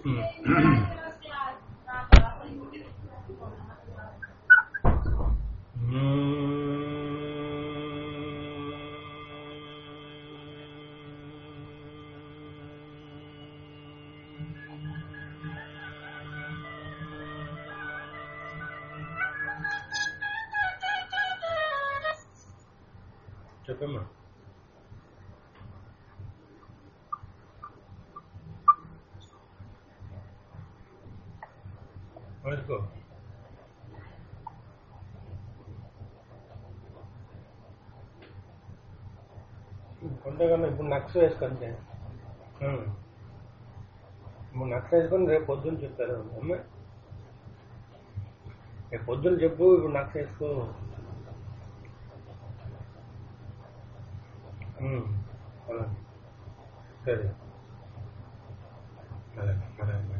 చెప్పమ్మా పడుకో కొండగన్న ఇప్పుడు నక్స్ వేసుకుంటే ఇప్పుడు నక్స్ వేసుకొని రేపు పొద్దున్న చెప్తారు అమ్మ రేపు పొద్దున్న చెప్పు ఇప్పుడు నక్స్ వేసుకో ఉమ్, అలాగే సరే అలాగే అలాగే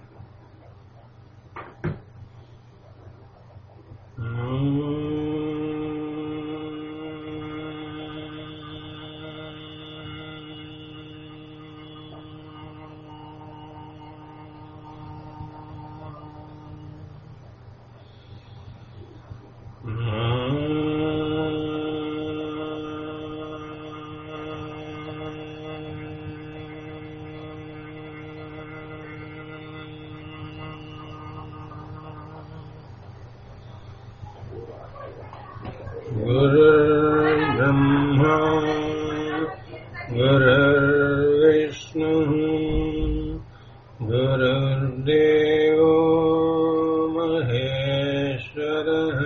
गुरुर्ब्रह्मा गुरुर्विष्णुः गुरुर्देवो महेश्वरः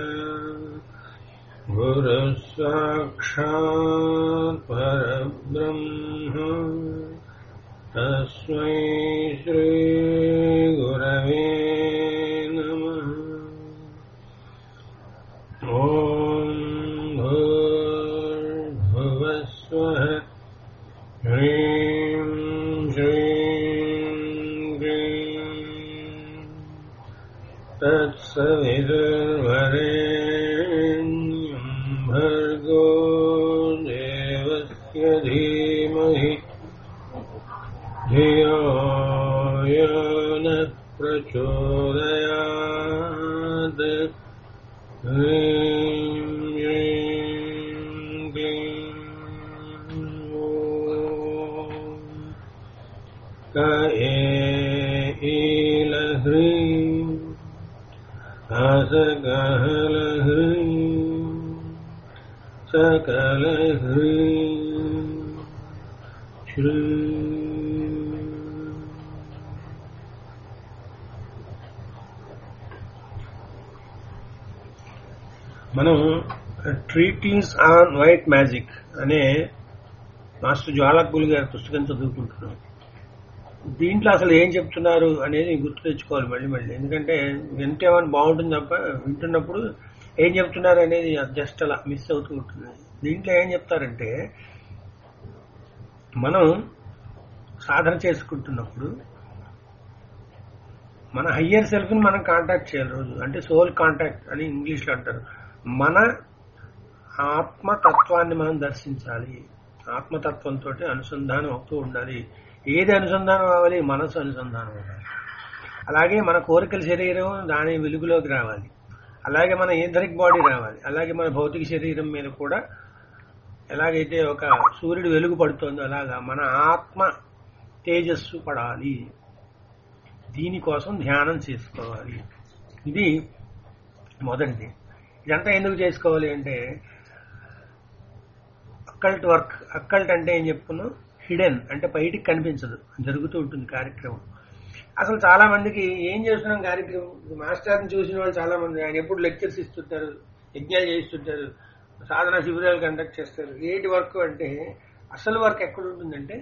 गुरुः साक्षात् परब्रह्म तस्मै श्रीगुरवे नमः ॐ भूर्भुवस्वः ह्रीं श्रीं क्लीं तत्सवितुर्वरेण्यं भर्गो देवस्य धीमहि धियो यो नः प्रचोदयात् ह्रीं श्रीं क्लीं ॐ क ईलह्रीं हसकहलह्रीं सकलह्रीं श्री మనం ట్రీటీస్ ఆన్ వైట్ మ్యాజిక్ అనే మాస్టర్ జ్వాలకులు గారి పుస్తకం చదువుకుంటున్నాం దీంట్లో అసలు ఏం చెప్తున్నారు అనేది గుర్తు తెచ్చుకోవాలి మళ్ళీ మళ్ళీ ఎందుకంటే వింటే ఏమైనా బాగుంటుంది తప్ప వింటున్నప్పుడు ఏం చెప్తున్నారు అనేది జస్ట్ అలా మిస్ అవుతూ ఉంటుంది దీంట్లో ఏం చెప్తారంటే మనం సాధన చేసుకుంటున్నప్పుడు మన హయ్యర్ సెల్ఫ్ని మనం కాంటాక్ట్ చేయాలి రోజు అంటే సోల్ కాంటాక్ట్ అని ఇంగ్లీష్లో అంటారు మన ఆత్మతత్వాన్ని మనం దర్శించాలి ఆత్మతత్వంతో అనుసంధానం అవుతూ ఉండాలి ఏది అనుసంధానం అవ్వాలి మనసు అనుసంధానం అవ్వాలి అలాగే మన కోరికల శరీరం దాని వెలుగులోకి రావాలి అలాగే మన ఈథరిక్ బాడీ రావాలి అలాగే మన భౌతిక శరీరం మీద కూడా ఎలాగైతే ఒక సూర్యుడు వెలుగు పడుతుందో అలాగా మన ఆత్మ తేజస్సు పడాలి దీనికోసం ధ్యానం చేసుకోవాలి ఇది మొదటిది ఇదంతా ఎందుకు చేసుకోవాలి అంటే అక్కల్ట్ వర్క్ అక్కల్ట్ అంటే ఏం చెప్పుకున్నాం హిడెన్ అంటే బయటికి కనిపించదు జరుగుతూ ఉంటుంది కార్యక్రమం అసలు చాలా మందికి ఏం చేస్తున్నాం కార్యక్రమం మాస్టర్ని చూసిన వాళ్ళు చాలా మంది ఆయన ఎప్పుడు లెక్చర్స్ ఇస్తుంటారు యజ్ఞాలు చేస్తుంటారు సాధన శిబిరాలు కండక్ట్ చేస్తారు ఏంటి వర్క్ అంటే అసలు వర్క్ ఎక్కడ ఉంటుందంటే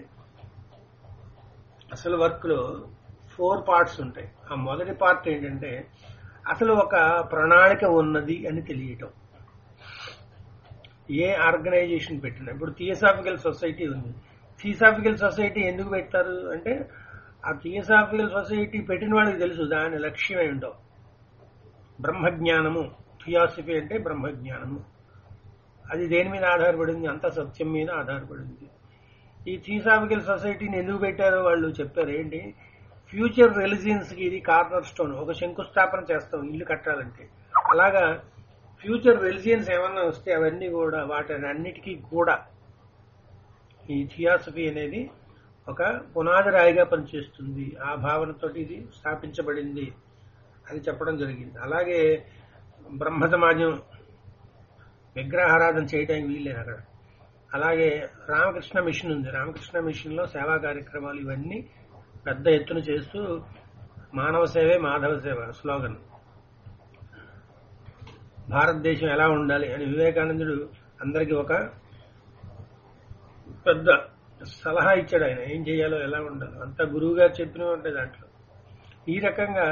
అసలు వర్క్ లో ఫోర్ పార్ట్స్ ఉంటాయి ఆ మొదటి పార్ట్ ఏంటంటే అసలు ఒక ప్రణాళిక ఉన్నది అని తెలియటం ఏ ఆర్గనైజేషన్ పెట్టినా ఇప్పుడు థియోసాఫికల్ సొసైటీ ఉంది థియోసాఫికల్ సొసైటీ ఎందుకు పెడతారు అంటే ఆ థియోసాఫికల్ సొసైటీ పెట్టిన వాళ్ళకి తెలుసు దాని లక్ష్యం ఏంటో బ్రహ్మజ్ఞానము థియాసఫీ అంటే బ్రహ్మజ్ఞానము అది దేని మీద ఆధారపడింది అంత సత్యం మీద ఆధారపడింది ఈ థియోసాఫికల్ సొసైటీని ఎందుకు పెట్టారో వాళ్ళు చెప్పారు ఏంటి ఫ్యూచర్ రిలిజియన్స్ కి ఇది కార్నర్ స్టోన్ ఒక శంకుస్థాపన చేస్తాం ఇల్లు కట్టాలంటే అలాగా ఫ్యూచర్ రిలిజియన్స్ ఏమన్నా వస్తే అవన్నీ కూడా వాటిని అన్నిటికీ కూడా ఈ థియాసఫీ అనేది ఒక పునాది రాయిగా పనిచేస్తుంది ఆ భావనతోటి ఇది స్థాపించబడింది అది చెప్పడం జరిగింది అలాగే బ్రహ్మ సమాజం విగ్రహారాధన చేయడానికి వీల్లేదు అక్కడ అలాగే రామకృష్ణ మిషన్ ఉంది రామకృష్ణ మిషన్ లో సేవా కార్యక్రమాలు ఇవన్నీ పెద్ద ఎత్తున చేస్తూ మానవ సేవే మాధవ సేవ స్లోగన్ భారతదేశం ఎలా ఉండాలి అని వివేకానందుడు అందరికీ ఒక పెద్ద సలహా ఇచ్చాడు ఆయన ఏం చేయాలో ఎలా ఉండాలో అంతా గురువు గారు చెప్పినవి ఉంటాయి దాంట్లో ఈ రకంగా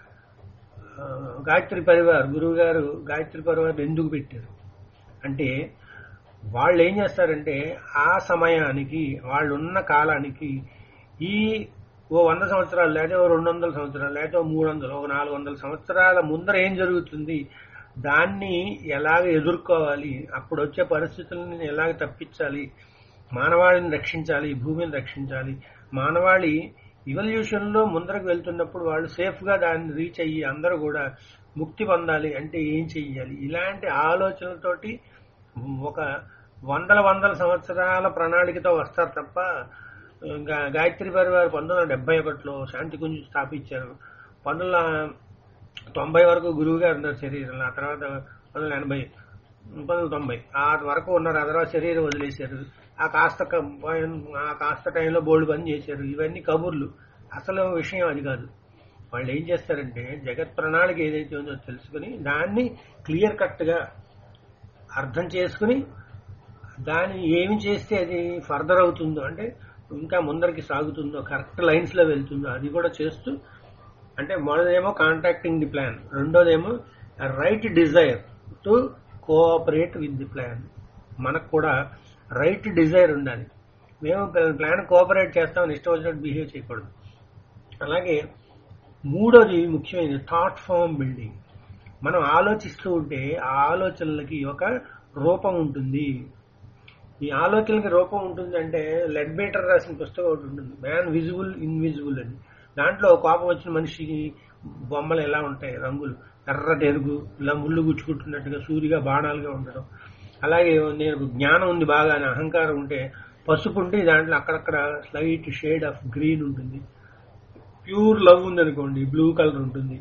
ఆ, గాయత్రి పరివార్ గురువు గారు గాయత్రి పరివార్ ఎందుకు పెట్టారు అంటే వాళ్ళు ఏం చేస్తారంటే ఆ సమయానికి వాళ్ళు ఉన్న కాలానికి ఈ ఓ వంద సంవత్సరాలు లేదా ఓ రెండు వందల సంవత్సరాలు లేదా ఓ మూడు వందలు ఒక నాలుగు వందల సంవత్సరాల ముందర ఏం జరుగుతుంది దాన్ని ఎలాగ ఎదుర్కోవాలి అప్పుడు వచ్చే పరిస్థితులను ఎలాగ తప్పించాలి మానవాళిని రక్షించాలి భూమిని రక్షించాలి మానవాళి ఇవల్యూషన్ లో ముందరకు వెళ్తున్నప్పుడు వాళ్ళు సేఫ్ గా దాన్ని రీచ్ అయ్యి అందరూ కూడా ముక్తి పొందాలి అంటే ఏం చెయ్యాలి ఇలాంటి ఆలోచనలతోటి ఒక వందల వందల సంవత్సరాల ప్రణాళికతో వస్తారు తప్ప ఇంకా గాయత్రి పరివారు పంతొమ్మిది వందల డెబ్బై ఒకటిలో శాంతి కుంజు స్థాపించారు పంతొమ్మిది వందల తొంభై వరకు గురువు గారు ఉన్నారు శరీరంలో ఆ తర్వాత పంతొమ్మిది వందల ఎనభై పంతొమ్మిది వందల తొంభై ఆ వరకు ఉన్నారు ఆ తర్వాత శరీరం వదిలేశారు ఆ కాస్త క- ఆ కాస్త టైంలో బోల్డ్ పని చేశారు ఇవన్నీ కబుర్లు అసలు విషయం అది కాదు వాళ్ళు ఏం చేస్తారంటే జగత్ ప్రణాళిక ఏదైతే ఉందో తెలుసుకుని దాన్ని క్లియర్ కట్ గా అర్థం చేసుకుని దాన్ని ఏమి చేస్తే అది ఫర్దర్ అవుతుందో అంటే ఇంకా ముందరికి సాగుతుందో కరెక్ట్ లైన్స్ లో వెళ్తుందో అది కూడా చేస్తూ అంటే మొదటిదేమో కాంటాక్టింగ్ ది ప్లాన్ రెండోదేమో right desire to cooperate with the plan మనకు కూడా రైట్ డిజైర్ ఉండాలి మేము ప్లాన్ కోఆపరేట్ చేస్తామని ఇష్టం వచ్చినట్టు బిహేవ్ చేయకూడదు అలాగే మూడోది ముఖ్యమైనది థాట్ ఫామ్ బిల్డింగ్ మనం ఆలోచిస్తూ ఉంటే ఆ ఆలోచనలకి ఒక రూపం ఉంటుంది ఈ ఆలోచనలకి రూపం ఉంటుంది అంటే లెడ్ బీటర్ రాసిన పుస్తకం ఒకటి ఉంటుంది మ్యాన్ విజిబుల్ ఇన్విజిబుల్ అని దాంట్లో కోపం వచ్చిన మనిషికి బొమ్మలు ఎలా ఉంటాయి రంగులు ఎర్రటి ఎరుగు ఇలా ముళ్ళు గుచ్చుకుంటున్నట్టుగా సూరిగా బాణాలుగా ఉండడం అలాగే నేను జ్ఞానం ఉంది బాగా అని అహంకారం ఉంటే పసుపు ఉంటే దాంట్లో అక్కడక్కడ స్లైట్ షేడ్ ఆఫ్ గ్రీన్ ఉంటుంది ప్యూర్ లవ్ ఉందనుకోండి బ్లూ కలర్ ఉంటుంది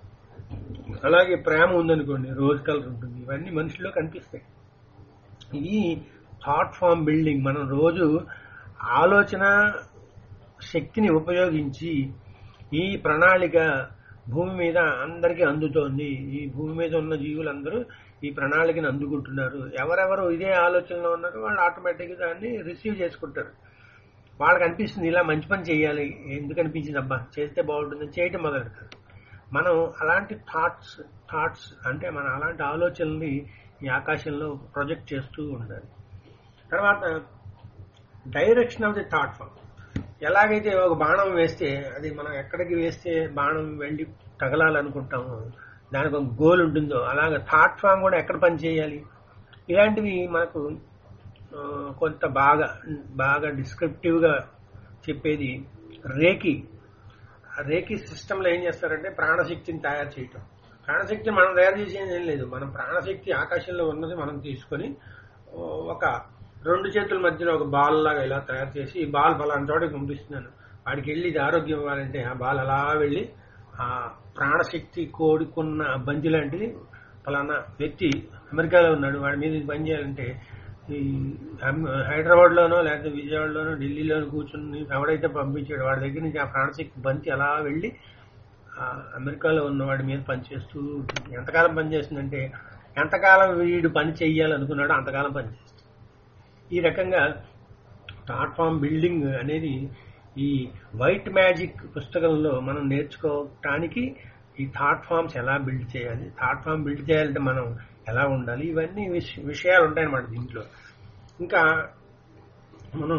అలాగే ప్రేమ ఉందనుకోండి రోజ్ కలర్ ఉంటుంది ఇవన్నీ మనిషిలో కనిపిస్తాయి ఇది థాట్ ఫామ్ బిల్డింగ్ మనం రోజు ఆలోచన శక్తిని ఉపయోగించి ఈ ప్రణాళిక భూమి మీద అందరికీ అందుతోంది ఈ భూమి మీద ఉన్న జీవులందరూ ఈ ప్రణాళికను అందుకుంటున్నారు ఎవరెవరు ఇదే ఆలోచనలో ఉన్నారో వాళ్ళు ఆటోమేటిక్గా దాన్ని రిసీవ్ చేసుకుంటారు వాళ్ళకి అనిపిస్తుంది ఇలా మంచి పని చేయాలి ఎందుకు అనిపించింది అబ్బా చేస్తే బాగుంటుందని చేయటం మొదలెడతారు మనం అలాంటి థాట్స్ థాట్స్ అంటే మన అలాంటి ఆలోచనల్ని ఈ ఆకాశంలో ప్రొజెక్ట్ చేస్తూ ఉండాలి తర్వాత direction of the thought form ఎలాగైతే ఒక బాణం వేస్తే అది మనం ఎక్కడికి వేస్తే బాణం వెళ్ళి తగలాలనుకుంటామో దానికి ఒక గోల్ ఉంటుందో అలాగే థాట్ ఫామ్ కూడా ఎక్కడ పని చేయాలి ఇలాంటివి మనకు ఆ, కొంత బాగా బాగా డిస్క్రిప్టివ్ గా చెప్పేది రేకి ఆ రేకి సిస్టమ్ లో ఏం చేస్తారంటే ప్రాణశక్తిని తయారు చేయటం ప్రాణశక్తి మనం తయారు చేసేది ఏం లేదు మనం ప్రాణశక్తి ఆకాశంలో ఉన్నది మనం తీసుకొని ఓ, ఒక రెండు చేతుల మధ్యన ఒక బాల్ లాగా ఇలా తయారు చేసి ఈ బాల్ ఫలానా చోటకి పంపిస్తున్నాను వాడికి వెళ్ళి ఇది ఆరోగ్యం ఇవ్వాలంటే ఆ బాల్ అలా వెళ్ళి ఆ ప్రాణశక్తి కోడుకున్న బంతి లాంటిది ఫలానా వ్యక్తి అమెరికాలో ఉన్నాడు వాడి మీద ఇది పని చేయాలంటే ఈ హైదరాబాద్ లోనో లేకపోతే విజయవాడలోనో ఢిల్లీలోనో కూర్చుని ఎవడైతే పంపించాడు వాడి దగ్గర నుంచి ఆ ప్రాణశక్తి బంతి అలా వెళ్ళి ఆ అమెరికాలో ఉన్న వాడి మీద పనిచేస్తూ ఉంటుంది ఎంతకాలం పనిచేస్తుందంటే ఎంతకాలం వీడు పని చెయ్యాలనుకున్నాడో అంతకాలం పనిచేస్తుంది ఈ రకంగా ప్లాట్ఫామ్ బిల్డింగ్ అనేది ఈ వైట్ మ్యాజిక్ పుస్తకంలో మనం నేర్చుకోవటానికి ఈ థాట్ ఫామ్స్ ఎలా బిల్డ్ చేయాలి థాట్ ఫామ్ బిల్డ్ చేయాలంటే మనం ఎలా ఉండాలి ఇవన్నీ విష- విషయాలు ఉంటాయన్నమాట దీంట్లో ఇంకా మనం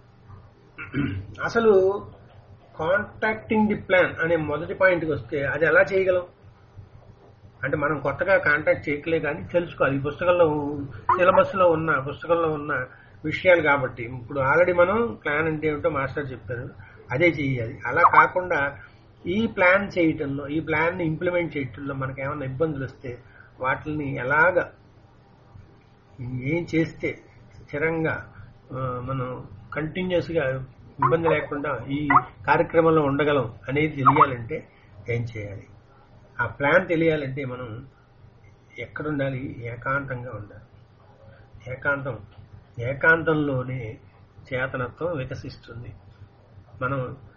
అసలు కాంటాక్టింగ్ ది ప్లాన్ అనే మొదటి పాయింట్కి వస్తే అది ఎలా చేయగలం అంటే మనం కొత్తగా కాంటాక్ట్ చేయట్లే కానీ తెలుసుకోవాలి ఈ పుస్తకంలో సిలబస్ లో ఉన్న పుస్తకంలో ఉన్న విషయాలు కాబట్టి ఇప్పుడు ఆల్రెడీ మనం ప్లాన్ అంటే ఏమిటో మాస్టర్ చెప్పారు అదే చేయాలి అలా కాకుండా ఈ ప్లాన్ చేయటంలో ఈ ప్లాన్ ని ఇంప్లిమెంట్ చేయటంలో మనకు ఏమైనా ఇబ్బందులు వస్తే వాటిని ఎలాగ ఏం చేస్తే స్థిరంగా ఆ, మనం కంటిన్యూస్ గా ఇబ్బంది లేకుండా ఈ కార్యక్రమంలో ఉండగలం అనేది తెలియాలంటే ఏం చేయాలి ఆ ప్లాన్ తెలియాలంటే మనం ఎక్కడ ఉండాలి ఏకాంతంగా ఉండాలి ఏకాంతం ఏకాంతంలోనే చేతనత్వం వికసిస్తుంది మనం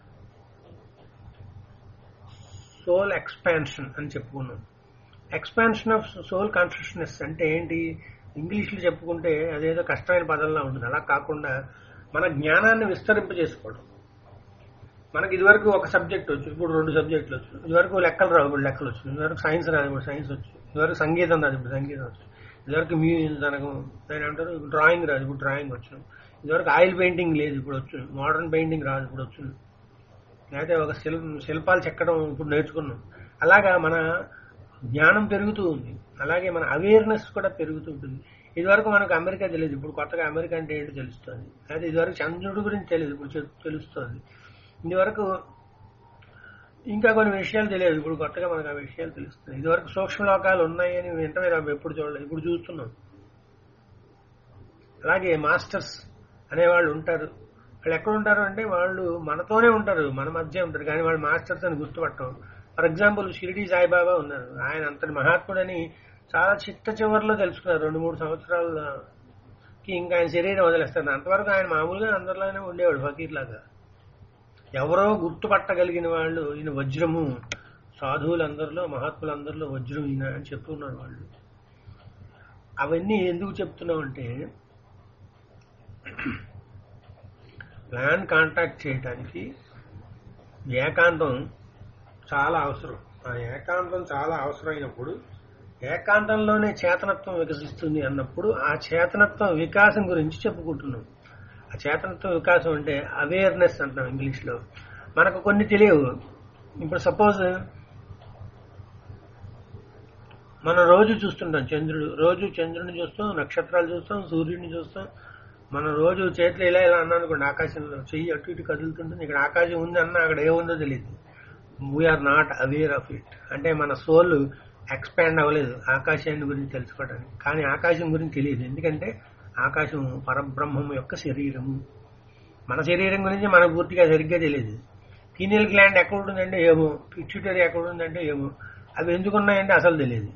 సోల్ ఎక్స్పాన్షన్ అని చెప్పుకున్నాం ఎక్స్పాన్షన్ ఆఫ్ సోల్ కాన్షియస్నెస్ అంటే ఏంటి ఇంగ్లీష్లో చెప్పుకుంటే అదేదో కష్టమైన పదంలా ఉంటుంది అలా కాకుండా మన జ్ఞానాన్ని విస్తరింప చేసుకోవడం మనకి ఇదివరకు ఒక సబ్జెక్ట్ వచ్చు ఇప్పుడు రెండు సబ్జెక్టులు వచ్చు ఇదివరకు లెక్కలు రావు ఇప్పుడు లెక్కలు వచ్చు ఇదివరకు సైన్స్ రాదు ఇప్పుడు సైన్స్ వచ్చు ఇదివరకు సంగీతం రాదు ఇప్పుడు సంగీతం వచ్చు ఇదివరకు మ్యూ తనకు దాని అంటారు డ్రాయింగ్ రాదు ఇప్పుడు డ్రాయింగ్ వచ్చు ఇదివరకు ఆయిల్ పెయింటింగ్ లేదు ఇప్పుడు వచ్చు మోడర్న్ పెయింటింగ్ రాదు ఇప్పుడు వచ్చు లేకపోతే ఒక శిల్ శిల్పాలు చెక్కడం ఇప్పుడు నేర్చుకున్నాం అలాగా మన జ్ఞానం పెరుగుతూ ఉంది అలాగే మన అవేర్నెస్ కూడా పెరుగుతూ ఉంటుంది ఇదివరకు మనకు అమెరికా తెలియదు ఇప్పుడు కొత్తగా అమెరికా అంటే ఏంటో తెలుస్తుంది అయితే ఇదివరకు చంద్రుడి గురించి తెలియదు ఇప్పుడు చె- తెలుస్తుంది ఇదివరకు ఇంకా కొన్ని విషయాలు తెలియదు ఇప్పుడు కొత్తగా మనకు ఆ విషయాలు తెలుస్తున్నాయి ఇదివరకు సూక్ష్మ లోకాలు ఉన్నాయని వెంటనే మనం ఎప్పుడు చూడలేదు ఇప్పుడు చూస్తున్నాం అలాగే మాస్టర్స్ అనేవాళ్ళు ఉంటారు వాళ్ళు ఎక్కడ ఉంటారు అంటే వాళ్ళు మనతోనే ఉంటారు మన మధ్య ఉంటారు కానీ వాళ్ళు మాస్టర్స్ అని గుర్తుపట్టం ఫర్ ఎగ్జాంపుల్ షిరిడి సాయిబాబా ఉన్నారు ఆయన అంతటి మహాత్ముడని చాలా చిట్ట చివరిలో తెలుసుకున్నారు రెండు మూడు సంవత్సరాలకి ఇంకా ఆయన శరీరం వదిలేస్తారు అంతవరకు ఆయన మామూలుగా అందరిలోనే ఉండేవాడు ఫకీర్ లాగా ఎవరో గుర్తుపట్టగలిగిన వాళ్ళు ఈయన వజ్రము సాధువులందరిలో మహాత్ములందరిలో వజ్రం ఈయన అని చెప్తున్నారు వాళ్ళు అవన్నీ ఎందుకు చెప్తున్నామంటే ప్లాన్ కాంటాక్ట్ చేయడానికి ఏకాంతం చాలా అవసరం ఆ ఏకాంతం చాలా అవసరమైనప్పుడు ఏకాంతంలోనే చేతనత్వం వికసిస్తుంది అన్నప్పుడు ఆ చేతనత్వం వికాసం గురించి చెప్పుకుంటున్నాం ఆ చేతనత్వం వికాసం అంటే అవేర్నెస్ అంటాం ఇంగ్లీష్ లో మనకు కొన్ని తెలియవు ఇప్పుడు సపోజ్ మనం రోజు చూస్తుంటాం చంద్రుడు రోజు చంద్రుడిని చూస్తాం నక్షత్రాలు చూస్తాం సూర్యుడిని చూస్తాం మనం రోజు చేతిలో ఇలా ఇలా అన్నా అనుకోండి ఆకాశంలో చెయ్యి అటు ఇటు కదులుతుంటుంది ఇక్కడ ఆకాశం ఉంది అన్న అక్కడ ఏముందో తెలియదు we're not aware of it అంటే మన సోల్ ఎక్స్పాండ్ అవ్వలేదు ఆకాశాన్ని గురించి తెలుసుకోవడానికి కానీ ఆకాశం గురించి తెలియదు ఎందుకంటే ఆకాశం పరబ్రహ్మం యొక్క శరీరము మన శరీరం గురించి మనకు పూర్తిగా సరిగ్గా తెలియదు పీనియల్ గ్లాండ్ ఎక్కడ ఉంటుందంటే ఏమో పిచ్యుటరీ ఎక్కడ ఉందంటే ఏమో అవి ఎందుకున్నాయంటే అసలు తెలియదు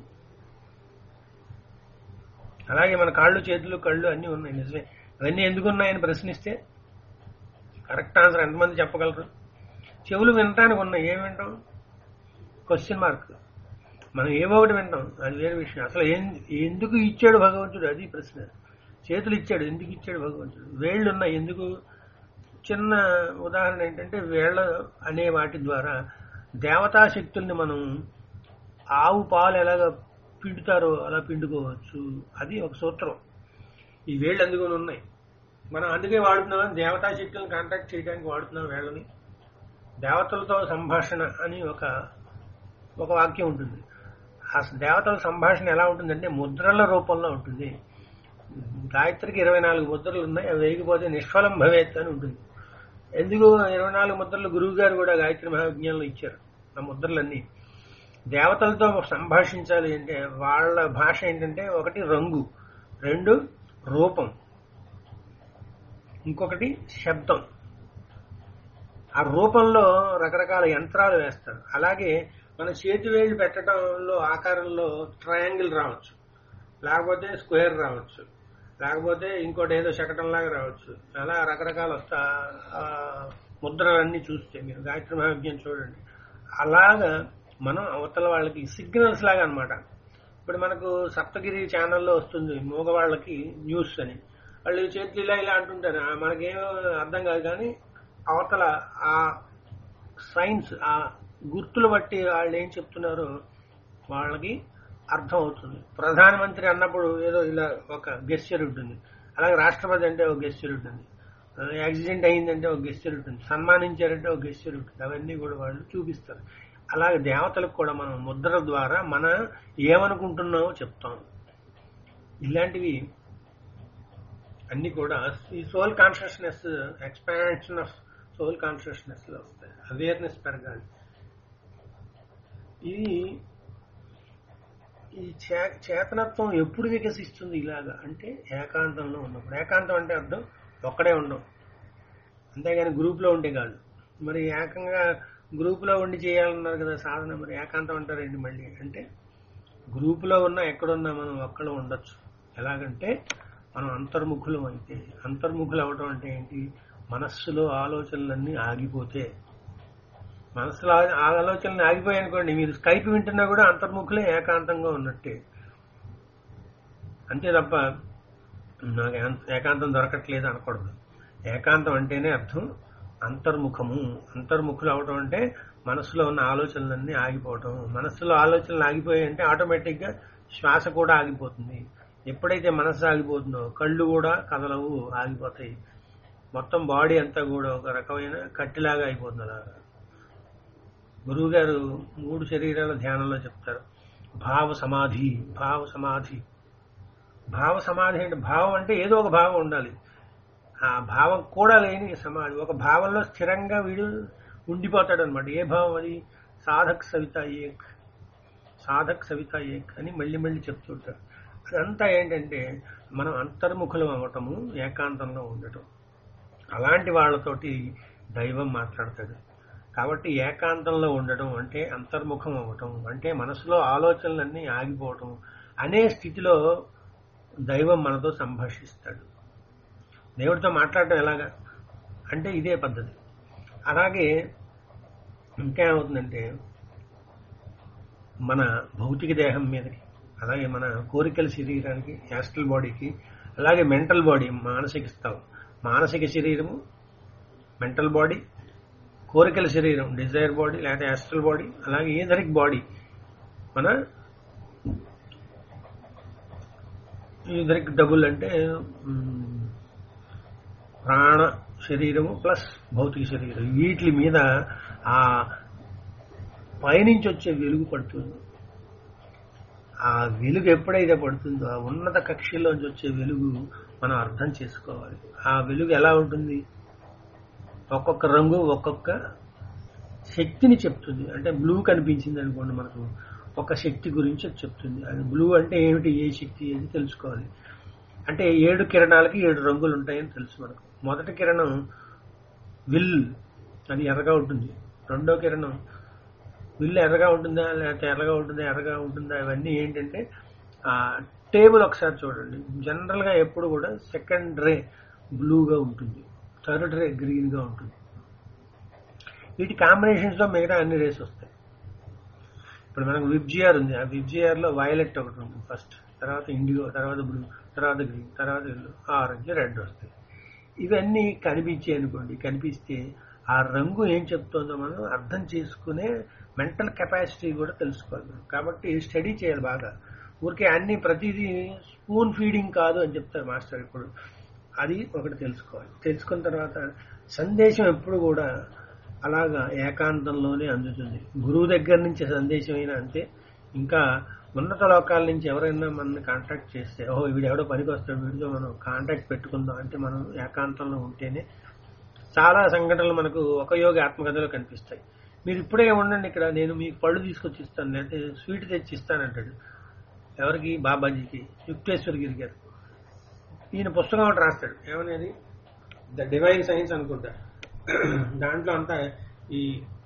అలాగే మన కాళ్ళు చేతులు కళ్ళు అన్నీ ఉన్నాయి నిజమే అవన్నీ ఎందుకున్నాయని ప్రశ్నిస్తే కరెక్ట్ ఆన్సర్ ఎంతమంది చెప్పగలరు చెవులు వినటానికి ఉన్నాయి ఏం వింటాం క్వశ్చన్ మార్క్ మనం ఏవో ఒకటి వింటాం అది వేరే విషయం అసలు ఏం ఎందుకు ఇచ్చాడు భగవంతుడు అది ప్రశ్న చేతులు ఇచ్చాడు ఎందుకు ఇచ్చాడు భగవంతుడు వేళ్ళు ఉన్నాయి ఎందుకు చిన్న ఉదాహరణ ఏంటంటే వేళ్ళ అనే వాటి ద్వారా దేవతా శక్తుల్ని మనం ఆవు పాలు ఎలాగ పిండుతారో అలా పిండుకోవచ్చు అది ఒక సూత్రం ఈ వేళ్ళు అందుకొని ఉన్నాయి మనం అందుకే వాడుతున్నాం దేవతా శక్తులను కాంటాక్ట్ చేయడానికి వాడుతున్నాం వేళ్ళని దేవతలతో సంభాషణ అని ఒక ఒక వాక్యం ఉంటుంది ఆ దేవతల సంభాషణ ఎలా ఉంటుందంటే ముద్రల రూపంలో ఉంటుంది గాయత్రికి ఇరవై నాలుగు ముద్రలు ఉన్నాయి అవి వేయకపోతే నిష్ఫలం భవేత్ అని ఉంటుంది ఎందుకు ఇరవై నాలుగు ముద్రలు గురువు గారు కూడా గాయత్రి మహావిజ్ఞానంలో ఇచ్చారు ఆ ముద్రలన్నీ దేవతలతో సంభాషించాలి అంటే వాళ్ళ భాష ఏంటంటే ఒకటి రంగు రెండు రూపం ఇంకొకటి శబ్దం ఆ రూపంలో రకరకాల యంత్రాలు వేస్తారు అలాగే మన చేతి వేళ్ళు పెట్టడంలో ఆకారంలో ట్రయాంగిల్ రావచ్చు లేకపోతే స్క్వేర్ రావచ్చు లేకపోతే ఇంకోటి ఏదో శకటంలాగా రావచ్చు అలా రకరకాలు వస్తా ఆ ముద్రలన్నీ చూస్తే మీరు గాయత్రి మహావిజ్ఞం చూడండి అలాగా మనం అవతల వాళ్ళకి సిగ్నల్స్ లాగా అన్నమాట ఇప్పుడు మనకు సప్తగిరి ఛానల్లో వస్తుంది మూగవాళ్ళకి న్యూస్ అని వాళ్ళు చేతులు ఇలా ఇలా అంటుంటారు ఆ మనకేం అర్థం కాదు కానీ అవతల ఆ సైన్స్ ఆ గుర్తులు బట్టి వాళ్ళు ఏం చెప్తున్నారో వాళ్ళకి అర్థం అవుతుంది ప్రధానమంత్రి అన్నప్పుడు ఏదో ఇలా ఒక గెస్చర్ ఉంటుంది అలాగే రాష్ట్రపతి అంటే ఒక గెస్చర్ ఉంటుంది యాక్సిడెంట్ అయిందంటే ఒక గెస్చర్ ఉంటుంది సన్మానించారంటే ఒక గెస్చర్ ఉంటుంది అవన్నీ కూడా వాళ్ళు చూపిస్తారు అలాగే దేవతలకు కూడా మనం ముద్ర ద్వారా మన ఏమనుకుంటున్నామో చెప్తాం ఇలాంటివి అన్ని కూడా ఈ soul consciousness expansion of soul consciousness లో వస్తాయి అవేర్నెస్ పెరగాలి ఇది ఈ చే చేతనత్వం ఎప్పుడు వికసిస్తుంది ఇలాగా అంటే ఏకాంతంలో ఉన్నప్పుడు ఏకాంతం అంటే అర్థం ఒక్కడే ఉండవు అంతేగాని గ్రూప్లో ఉంటే కాదు మరి ఏకంగా గ్రూపులో ఉండి చేయాలన్నారు కదా సాధన మరి ఏకాంతం అంటారేంటి మళ్ళీ అంటే గ్రూపులో ఉన్నా ఎక్కడున్నా మనం ఒక్కడు ఉండొచ్చు ఎలాగంటే మనం అంతర్ముఖులం అయితే అంతర్ముఖులు అవడం అంటే ఏంటి మనస్సులో ఆలోచనలన్నీ ఆగిపోతే మనసులో ఆ- ఆ ఆలోచనలు ఆగిపోయాయి అనుకోండి మీరు స్కైప్ వింటున్నా కూడా అంతర్ముఖులే ఏకాంతంగా ఉన్నట్టే అంతే తప్ప నాకు ఏం- ఏకాంతం దొరకట్లేదు అనకూడదు ఏకాంతం అంటేనే అర్థం అంతర్ముఖము అంతర్ముఖులు అవడం అంటే మనసులో ఉన్న ఆలోచనలన్నీ ఆగిపోవటం మనసులో ఆలోచనలు ఆగిపోయాయి అంటే ఆటోమేటిక్గా శ్వాస కూడా ఆగిపోతుంది ఎప్పుడైతే మనసు ఆగిపోతుందో కళ్ళు కూడా కదలవు ఆగిపోతాయి మొత్తం బాడీ అంతా కూడా ఒక రకమైన కట్టిలాగా అయిపోతుంది అలాగా గురువు గారు మూడు శరీరాల ధ్యానంలో చెప్తారు భావ సమాధి భావ సమాధి భావ సమాధి అంటే భావం అంటే ఏదో ఒక భావం ఉండాలి ఆ భావం కూడా లేని సమాధి ఒక భావంలో స్థిరంగా వీడు ఉండిపోతాడు అనమాట ఏ భావం అది సాధక్ సవిత ఏక్ సాధక్ సవిత ఏక్ అని మళ్ళీ మళ్ళీ చెప్తుంటారు అదంతా ఏంటంటే మనం అంతర్ముఖులం అవ్వటము ఏకాంతంలో ఉండటం అలాంటి వాళ్ళతోటి దైవం మాట్లాడతాడు కాబట్టి ఏకాంతంలో ఉండటం అంటే అంతర్ముఖం అవ్వటం అంటే మనసులో ఆలోచనలన్నీ ఆగిపోవటం అనే స్థితిలో దైవం మనతో సంభాషిస్తాడు దేవుడితో మాట్లాడటం ఎలాగా అంటే ఇదే పద్ధతి అలాగే ఇంకేమవుతుందంటే మన భౌతిక దేహం మీదకి అలాగే మన కోరికల శరీరానికి యాస్ట్రల్ బాడీకి అలాగే మెంటల్ బాడీ మానసిక స్థలం మానసిక శరీరము మెంటల్ బాడీ కోరికల శరీరం డిజైర్ బాడీ లేకపోతే యాస్ట్రల్ బాడీ అలాగే ఈథరిక్ బాడీ మన ఈథరిక్ డబుల్ అంటే మ్, ప్రాణ శరీరము ప్లస్ భౌతిక శరీరం వీటి మీద ఆ పైనుంచి వచ్చే వెలుగు పడుతుంది ఆ వెలుగు ఎప్పుడైతే పడుతుందో ఆ ఉన్నత కక్షలోంచి వచ్చే వెలుగు మనం అర్థం చేసుకోవాలి ఆ వెలుగు ఎలా ఉంటుంది ఒక్కొక్క రంగు ఒక్కొక్క శక్తిని చెప్తుంది అంటే బ్లూ కనిపించింది అనుకోండి మనకు ఒక శక్తి గురించి అది చెప్తుంది అది బ్లూ అంటే ఏమిటి ఏ శక్తి అని తెలుసుకోవాలి అంటే ఏడు కిరణాలకి ఏడు రంగులు ఉంటాయని తెలుసు మనకు మొదటి కిరణం విల్ అది ఎర్రగా ఉంటుంది రెండో కిరణం విల్లు ఎర్రగా ఉంటుందా లేకపోతే ఎర్రగా ఉంటుందా ఎర్రగా ఉంటుందా ఇవన్నీ ఏంటంటే ఆ టేబుల్ ఒకసారి చూడండి జనరల్గా ఎప్పుడు కూడా సెకండ్ రే బ్లూగా ఉంటుంది థర్డ్ రే గ్రీన్గా ఉంటుంది వీటి కాంబినేషన్స్లో మిగతా అన్ని రేస్ వస్తాయి ఇప్పుడు మనకు విబ్జిఆర్ ఉంది ఆ విబ్జిఆర్లో వైలెట్ ఒకటి ఉంటుంది ఫస్ట్ తర్వాత ఇండిగో తర్వాత బ్లూ తర్వాత గ్రీన్ తర్వాత ఎల్లో ఆరెంజ్ రెడ్ వస్తాయి ఇవన్నీ కనిపించాయి అనుకోండి కనిపిస్తే ఆ రంగు ఏం చెప్తుందో మనం అర్థం చేసుకునే మెంటల్ కెపాసిటీ కూడా తెలుసుకోవాలి మనం. కాబట్టి స్టడీ చేయాలి బాగా ఊరికే అన్ని ప్రతిదీ స్పూన్ ఫీడింగ్ కాదు అని చెప్తారు మాస్టర్ ఇప్పుడు అది ఒకటి తెలుసుకోవాలి తెలుసుకున్న తర్వాత సందేశం ఎప్పుడు కూడా అలాగా ఏకాంతంలోనే అందుతుంది గురువు దగ్గర నుంచి సందేశం అయినా అంతే ఇంకా ఉన్నత లోకాల నుంచి ఎవరైనా మనల్ని కాంటాక్ట్ చేస్తే ఓహో వీడు ఎవడో పనికి వస్తాడు వీడితో మనం కాంటాక్ట్ పెట్టుకుందాం అంటే మనం ఏకాంతంలో ఉంటేనే చాలా సంఘటనలు మనకు ఒక యోగ ఆత్మకథలో కనిపిస్తాయి మీరు ఇప్పుడే ఉండండి ఇక్కడ నేను మీకు పళ్ళు తీసుకొచ్చి ఇస్తాను లేకపోతే స్వీట్ తెచ్చి ఇస్తానంటాడు ఎవరికి బాబాజీకి యుక్తేశ్వరగిరి గారు ఈయన పుస్తకం ఒకటి రాస్తాడు ఏమనేది ద డివైన్ సైన్స్ అనుకుంటా దాంట్లో అంతా ఈ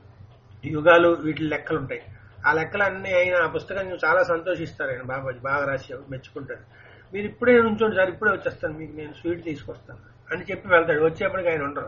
యుగాలు వీటి లెక్కలు ఉంటాయి ఆ లెక్కలన్నీ ఆయన ఆ పుస్తకం చూసి చాలా సంతోషిస్తారు ఆయన బాబాజీ బాగా రాసి మెచ్చుకుంటాడు మీరు ఇప్పుడే ఉంచండి సార్ ఇప్పుడే వచ్చేస్తాను మీకు నేను స్వీట్ తీసుకొస్తాను అని చెప్పి వెళ్తాడు వచ్చేప్పటికి ఆయన ఉండరు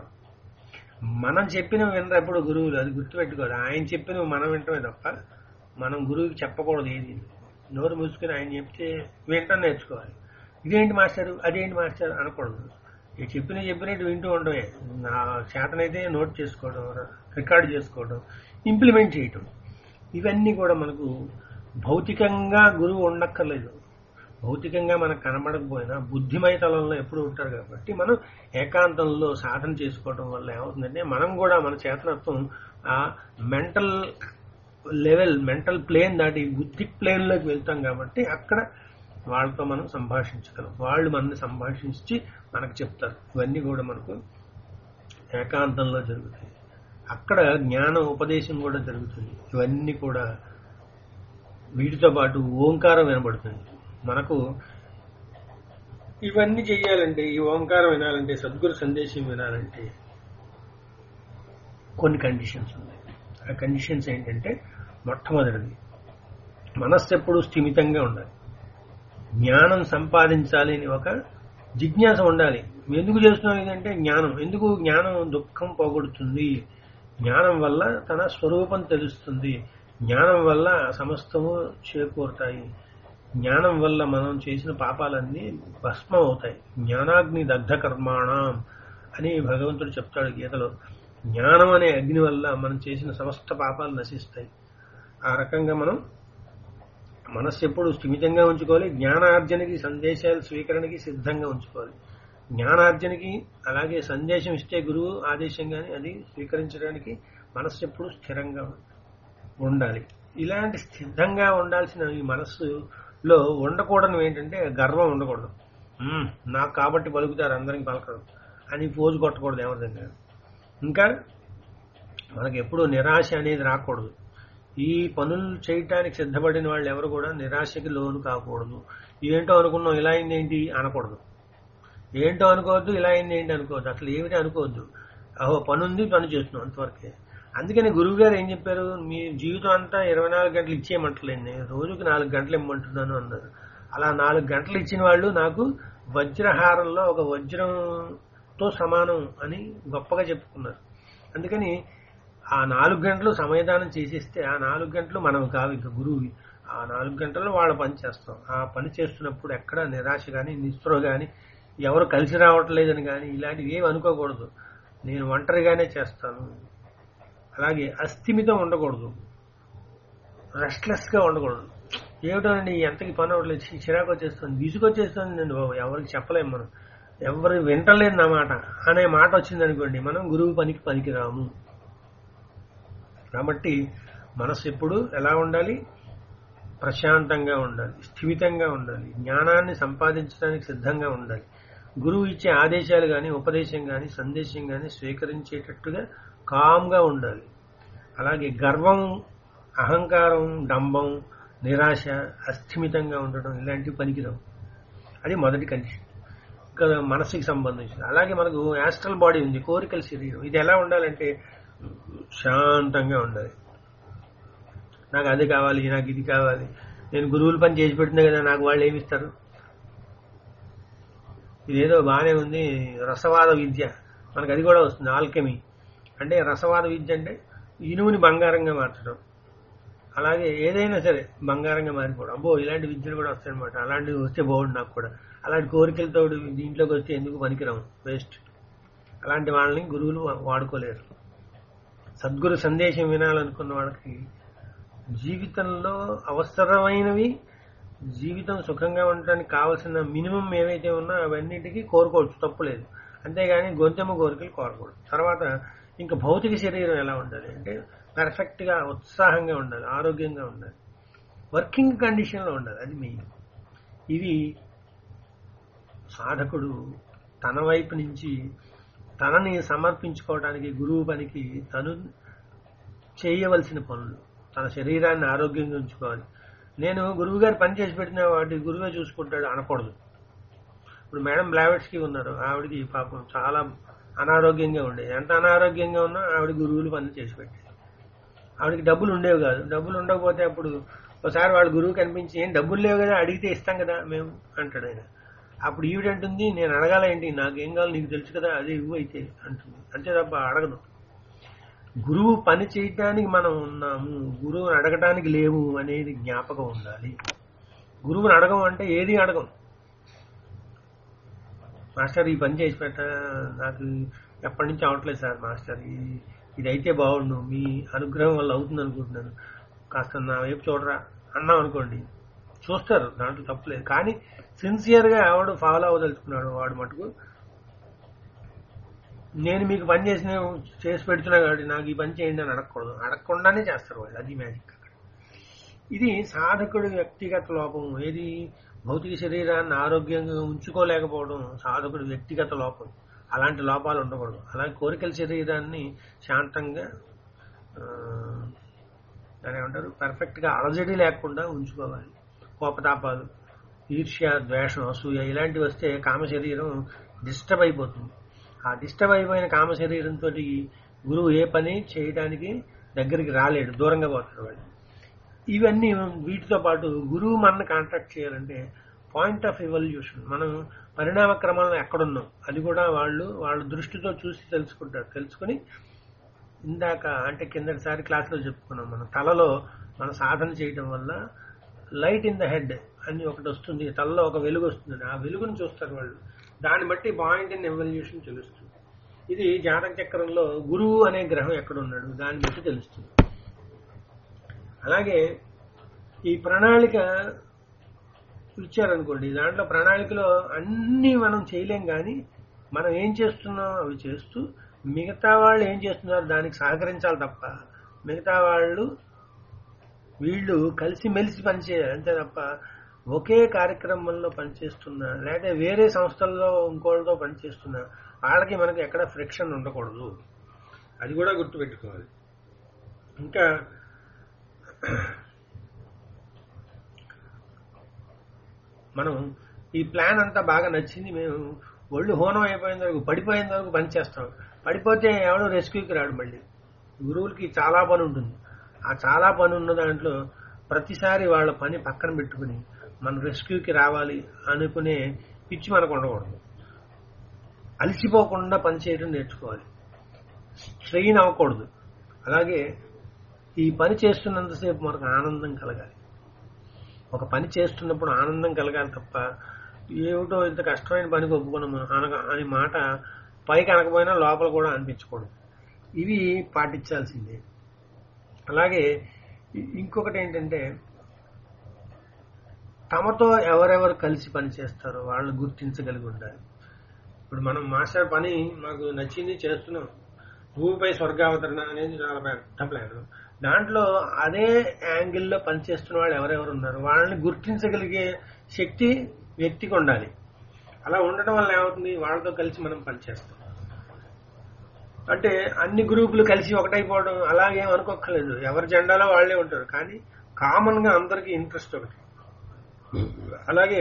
మనం చెప్పినవి వినరు ఎప్పుడు గురువులు అది గుర్తుపెట్టుకోవాలి ఆయన చెప్పినవి మనం వింటమే తప్ప మనం గురువుకి చెప్పకూడదు ఏది నోరు మూసుకుని ఆయన చెప్తే వింటం నేర్చుకోవాలి ఇదేంటి మాస్టర్ అదేంటి మాస్టర్ అనకూడదు ఈ చెప్పిన చెప్పినట్టు వింటూ ఉండమే నా చేతనైతే నోట్ చేసుకోవడం రికార్డ్ చేసుకోవడం ఇంప్లిమెంట్ చేయటం ఇవన్నీ కూడా మనకు భౌతికంగా గురువు ఉండక్కర్లేదు భౌతికంగా మనకు కనబడకపోయినా బుద్ధిమయ తలంలో ఎప్పుడు ఉంటారు కాబట్టి మనం ఏకాంతంలో సాధన చేసుకోవడం వల్ల ఏమవుతుందంటే మనం కూడా మన చేతనత్వం ఆ మెంటల్ లెవెల్ మెంటల్ ప్లేన్ దాటి బుద్ధిక్ ప్లేన్లోకి వెళ్తాం కాబట్టి అక్కడ వాళ్ళతో మనం సంభాషించగలం వాళ్ళు మనల్ని సంభాషించి మనకు చెప్తారు ఇవన్నీ కూడా మనకు ఏకాంతంలో జరుగుతాయి అక్కడ జ్ఞాన ఉపదేశం కూడా జరుగుతుంది ఇవన్నీ కూడా వీటితో పాటు ఓంకారం వినబడుతుంది మనకు ఇవన్నీ చెయ్యాలంటే ఈ ఓంకారం వినాలంటే సద్గురు సందేశం వినాలంటే కొన్ని కండిషన్స్ ఉన్నాయి ఆ కండిషన్స్ ఏంటంటే మొట్టమొదటిది మనస్సు ఎప్పుడు స్థిమితంగా ఉండాలి జ్ఞానం సంపాదించాలి అని ఒక జిజ్ఞాస ఉండాలి ఎందుకు చేస్తున్నాం ఇదంటే జ్ఞానం ఎందుకు జ్ఞానం దుఃఖం పోగొడుతుంది జ్ఞానం వల్ల తన స్వరూపం తెలుస్తుంది జ్ఞానం వల్ల సమస్తము చేకూరుతాయి జ్ఞానం వల్ల మనం చేసిన పాపాలన్నీ భస్మం అవుతాయి జ్ఞానాగ్ని దగ్ధ కర్మాణం అని భగవంతుడు చెప్తాడు గీతలో జ్ఞానం అనే అగ్ని వల్ల మనం చేసిన సమస్త పాపాలు నశిస్తాయి ఆ రకంగా మనం మనస్సు ఎప్పుడు స్థిమితంగా ఉంచుకోవాలి జ్ఞానార్జనకి సందేశాలు స్వీకరణకి సిద్ధంగా ఉంచుకోవాలి జ్ఞానార్జనకి అలాగే సందేశం ఇస్తే గురువు ఆదేశం కానీ అది స్వీకరించడానికి మనస్సు ఎప్పుడు స్థిరంగా ఉండాలి ఇలాంటి సిద్ధంగా ఉండాల్సిన ఈ మనస్సులో ఉండకూడదు ఏంటంటే గర్వం ఉండకూడదు "మ్మ్, నాకు కాబట్టి పలుకుతారు అందరికి పలకరు అని పోజు కొట్టకూడదు ఎవరి దగ్గర ఇంకా మనకి ఎప్పుడు నిరాశ అనేది రాకూడదు ఈ పనులు చేయటానికి సిద్ధపడిన వాళ్ళు ఎవరు కూడా నిరాశకి లోను కాకూడదు ఏంటో అనుకున్నాం ఇలా అయింది ఏంటి అనకూడదు ఏంటో అనుకోవద్దు ఇలా అయింది ఏంటి అనుకోవద్దు అసలు ఏమిటి అనుకోవద్దు అహో పని ఉంది పని చేస్తున్నాం అంతవరకే అందుకని గురువు గారు ఏం చెప్పారు మీ జీవితం అంతా ఇరవై నాలుగు గంటలు ఇచ్చేయమంటలేదు నేను రోజుకి నాలుగు గంటలు ఇమ్మంటున్నాను అన్నారు అలా నాలుగు గంటలు ఇచ్చిన వాళ్ళు నాకు వజ్రహారంలో ఒక వజ్రంతో సమానం అని గొప్పగా చెప్పుకున్నారు అందుకని ఆ నాలుగు గంటలు సమయదానం చేసేస్తే ఆ నాలుగు గంటలు మనం కావు ఇంకా గురువువి ఆ నాలుగు గంటల్లో వాళ్ళ పని చేస్తాం ఆ పని చేస్తున్నప్పుడు ఎక్కడ నిరాశ కానీ నిస్పృహ కానీ ఎవరు కలిసి రావట్లేదని కానీ ఇలాంటివి ఏమి అనుకోకూడదు నేను ఒంటరిగానే చేస్తాను అలాగే అస్థిమితం ఉండకూడదు రెస్ట్లెస్ గా ఉండకూడదు ఏమిటోనండి ఎంతకి పని అవ్వట్లేదు చి- చిరాకు వచ్చేస్తుంది విసుగొచ్చేస్తుంది నేను బాబు ఎవరికి చెప్పలేము మనం ఎవరు వింటలేదు నా మాట అనే మాట వచ్చింది అనుకోండి మనం గురువు పనికి పనికి రాము కాబట్టి మనసు ఎప్పుడు ఎలా ఉండాలి ప్రశాంతంగా ఉండాలి స్థిమితంగా ఉండాలి జ్ఞానాన్ని సంపాదించడానికి సిద్ధంగా ఉండాలి గురువు ఇచ్చే ఆదేశాలు కానీ ఉపదేశం కానీ సందేశం కానీ స్వీకరించేటట్టుగా కామ్గా ఉండాలి అలాగే గర్వం అహంకారం డంబం నిరాశ అస్థిమితంగా ఉండడం ఇలాంటివి పనికిరావు అది మొదటి కండిషన్ ఇంకా మనసుకి సంబంధించింది అలాగే మనకు యాస్ట్రల్ బాడీ ఉంది కోరికల శరీరం ఇది ఎలా ఉండాలంటే శాంతంగా ఉండాలి నాకు అది కావాలి నాకు ఇది కావాలి నేను గురువుల పని చేసి పెట్టినా కదా నాకు వాళ్ళు ఏమి ఇస్తారు ఇదేదో బాగానే ఉంది రసవాద విద్య మనకు అది కూడా వస్తుంది ఆల్కెమీ అంటే రసవాద విద్య అంటే ఇనుముని బంగారంగా మార్చడం అలాగే ఏదైనా సరే బంగారంగా మారిపోవడం అబ్బో ఇలాంటి విద్యలు కూడా వస్తాయన్నమాట అలాంటివి వస్తే బాగుండు నాకు కూడా అలాంటి కోరికలతో దీంట్లోకి వస్తే ఎందుకు పనికిరాము వేస్ట్ అలాంటి వాళ్ళని గురువులు వా- వాడుకోలేరు సద్గురు సందేశం వినాలనుకున్న వాళ్ళకి జీవితంలో అవసరమైనవి జీవితం సుఖంగా ఉండడానికి కావాల్సిన మినిమం ఏవైతే ఉన్నా అవన్నిటికీ కోరుకోవచ్చు తప్పులేదు అంతేగాని గొంతెమ్మ కోరికలు కోరకూడదు తర్వాత ఇంకా భౌతిక శరీరం ఎలా ఉండాలి అంటే పర్ఫెక్ట్ గా ఉత్సాహంగా ఉండాలి ఆరోగ్యంగా ఉండాలి వర్కింగ్ కండిషన్ లో ఉండాలి అది మెయిన్ ఇది సాధకుడు తన వైపు నుంచి తనని సమర్పించుకోవడానికి గురువు పనికి తను చేయవలసిన పనులు తన శరీరాన్ని ఆరోగ్యంగా ఉంచుకోవాలి నేను గురువు గారు పని చేసి పెట్టిన వాటి గురువే చూసుకుంటాడు అనకూడదు ఇప్పుడు మేడం బ్లావెట్స్కి ఉన్నారు ఆవిడకి పాపం చాలా అనారోగ్యంగా ఉండేది ఎంత అనారోగ్యంగా ఉన్నా ఆవిడ గురువులు పని చేసి పెట్టేది ఆవిడకి డబ్బులు ఉండేవి కాదు డబ్బులు ఉండకపోతే అప్పుడు ఒకసారి వాళ్ళ గురువు కనిపించి ఏం డబ్బులు లేవు కదా అడిగితే ఇస్తాం కదా మేము అంటాడు ఆయన అప్పుడు ఈవిడంటుంది నేను అడగాల ఏంటి నాకేం కావాలి నీకు తెలుసు కదా అదే ఇవ్వు అయితే అంటుంది అంతే తప్ప అడగదు గురువు పని చేయటానికి మనం ఉన్నాము గురువుని అడగటానికి లేవు అనేది జ్ఞాపకం ఉండాలి గురువుని అడగం అంటే ఏది అడగం మాస్టర్ ఈ పని చేసి పెట్ట నాకు ఎప్పటి నుంచి అవట్లేదు సార్ మాస్టర్ ఈ- ఇదైతే బాగుండు మీ అనుగ్రహం వల్ల అవుతుంది అనుకుంటున్నాను కాస్త నా వైపు చూడరా అన్నాం అనుకోండి చూస్తారు దాంట్లో తప్పులేదు కానీ సిన్సియర్ గా ఎవడు ఫాలో అవ్వదలుచుకున్నాడు వాడు మటుకు నేను మీకు పని చేసిన చేసి పెడుతున్నా కాబట్టి నాకు ఈ పని చేయండి అని అడగకూడదు అడగకుండానే చేస్తారు వాళ్ళు అది మ్యాజిక్ అక్కడ ఇది సాధకుడి వ్యక్తిగత లోపం ఏది భౌతిక శరీరాన్ని ఆరోగ్యంగా ఉంచుకోలేకపోవడం సాధకుడి వ్యక్తిగత లోపం అలాంటి లోపాలు ఉండకూడదు అలాగే కోరికల శరీరాన్ని శాంతంగా ఆ, దాని ఏమంటారు పర్ఫెక్ట్ గా అలజడి లేకుండా ఉంచుకోవాలి కోపతాపాలు ఈర్ష్య ద్వేషం అసూయ ఇలాంటివి వస్తే కామ శరీరం డిస్టర్బ్ అయిపోతుంది ఆ డిస్టర్బ్ అయిపోయిన కామ శరీరంతో గురువు ఏ పని చేయడానికి దగ్గరికి రాలేడు దూరంగా పోతాడు వాడు ఇవన్నీ వీటితో పాటు గురువు మనల్ని కాంటాక్ట్ చేయాలంటే పాయింట్ ఆఫ్ ఎవల్యూషన్ మనం పరిణామ క్రమంలో ఎక్కడున్నాం అది కూడా వాళ్ళు వాళ్ళ దృష్టితో చూసి తెలుసుకుంటారు తెలుసుకుని ఇందాక అంటే కిందటిసారి క్లాస్లో చెప్పుకున్నాం మన తలలో మన సాధన చేయడం వల్ల లైట్ ఇన్ ద హెడ్ అని ఒకటి వస్తుంది తలలో ఒక వెలుగు వస్తుంది ఆ వెలుగును చూస్తారు వాళ్ళు దాన్ని బట్టి పాయింట్ ఇన్ ఎవల్యూషన్ తెలుస్తుంది ఇది జాతక చక్రంలో గురువు అనే గ్రహం ఎక్కడ ఉన్నాడు దాన్ని బట్టి తెలుస్తుంది అలాగే ఈ ప్రణాళిక ఇచ్చారనుకోండి దాంట్లో ప్రణాళికలో అన్నీ మనం చేయలేం కానీ మనం ఏం చేస్తున్నాం అవి చేస్తూ మిగతా వాళ్ళు ఏం చేస్తున్నారు దానికి సహకరించాలి తప్ప మిగతా వాళ్ళు వీళ్ళు కలిసి మెలిసి పనిచేయాలి అంతే తప్ప ఒకే కార్యక్రమంలో పనిచేస్తున్నా లేదా వేరే సంస్థల్లో ఇంకోళ్ళతో పనిచేస్తున్నా వాళ్ళకి మనకి ఎక్కడ ఫ్రిక్షన్ ఉండకూడదు అది కూడా గుర్తుపెట్టుకోవాలి ఇంకా మనం ఈ ప్లాన్ అంతా బాగా నచ్చింది మేము ఒళ్ళు హోనం అయిపోయిన వరకు పడిపోయిన వరకు పని చేస్తాం పడిపోతే ఎవడో రెస్క్యూకి రాడు మళ్ళీ గురువులకి చాలా పని ఉంటుంది ఆ చాలా పని ఉన్న దాంట్లో ప్రతిసారి వాళ్ళ పని పక్కన పెట్టుకుని మనం రెస్క్యూకి రావాలి అనుకునే పిచ్చి మనకు ఉండకూడదు అలసిపోకుండా పని చేయడం నేర్చుకోవాలి స్ట్రెయిన్ అవ్వకూడదు అలాగే ఈ పని చేస్తున్నంతసేపు మనకు ఆనందం కలగాలి ఒక పని చేస్తున్నప్పుడు ఆనందం కలగాలి తప్ప ఏమిటో ఇంత కష్టమైన పనికి ఒప్పుకున్నాము అనక అని మాట పైకి అనకపోయినా లోపల కూడా అనిపించకూడదు ఇవి పాటించాల్సిందే అలాగే ఇ- ఇంకొకటి ఏంటంటే తమతో ఎవరెవరు కలిసి పని చేస్తారో వాళ్ళని గుర్తించగలిగి ఉండాలి ఇప్పుడు మనం మాస్టర్ పని మాకు నచ్చింది చేస్తున్నాం భూమిపై స్వర్గావతరణ అనేది చాలా పెద్ద ప్లాన్ దాంట్లో అదే యాంగిల్లో పనిచేస్తున్న వాళ్ళు ఎవరెవరు ఉన్నారు వాళ్ళని గుర్తించగలిగే శక్తి వ్యక్తికి ఉండాలి అలా ఉండడం వల్ల ఏమవుతుంది వాళ్ళతో కలిసి మనం పనిచేస్తాం అంటే అన్ని గ్రూపులు కలిసి ఒకటైపోవడం అలాగేం అనుకోక్కర్లేదు ఎవరి జెండాలో వాళ్ళే ఉంటారు కానీ కామన్ గా అందరికీ ఇంట్రెస్ట్ ఒకటి అలాగే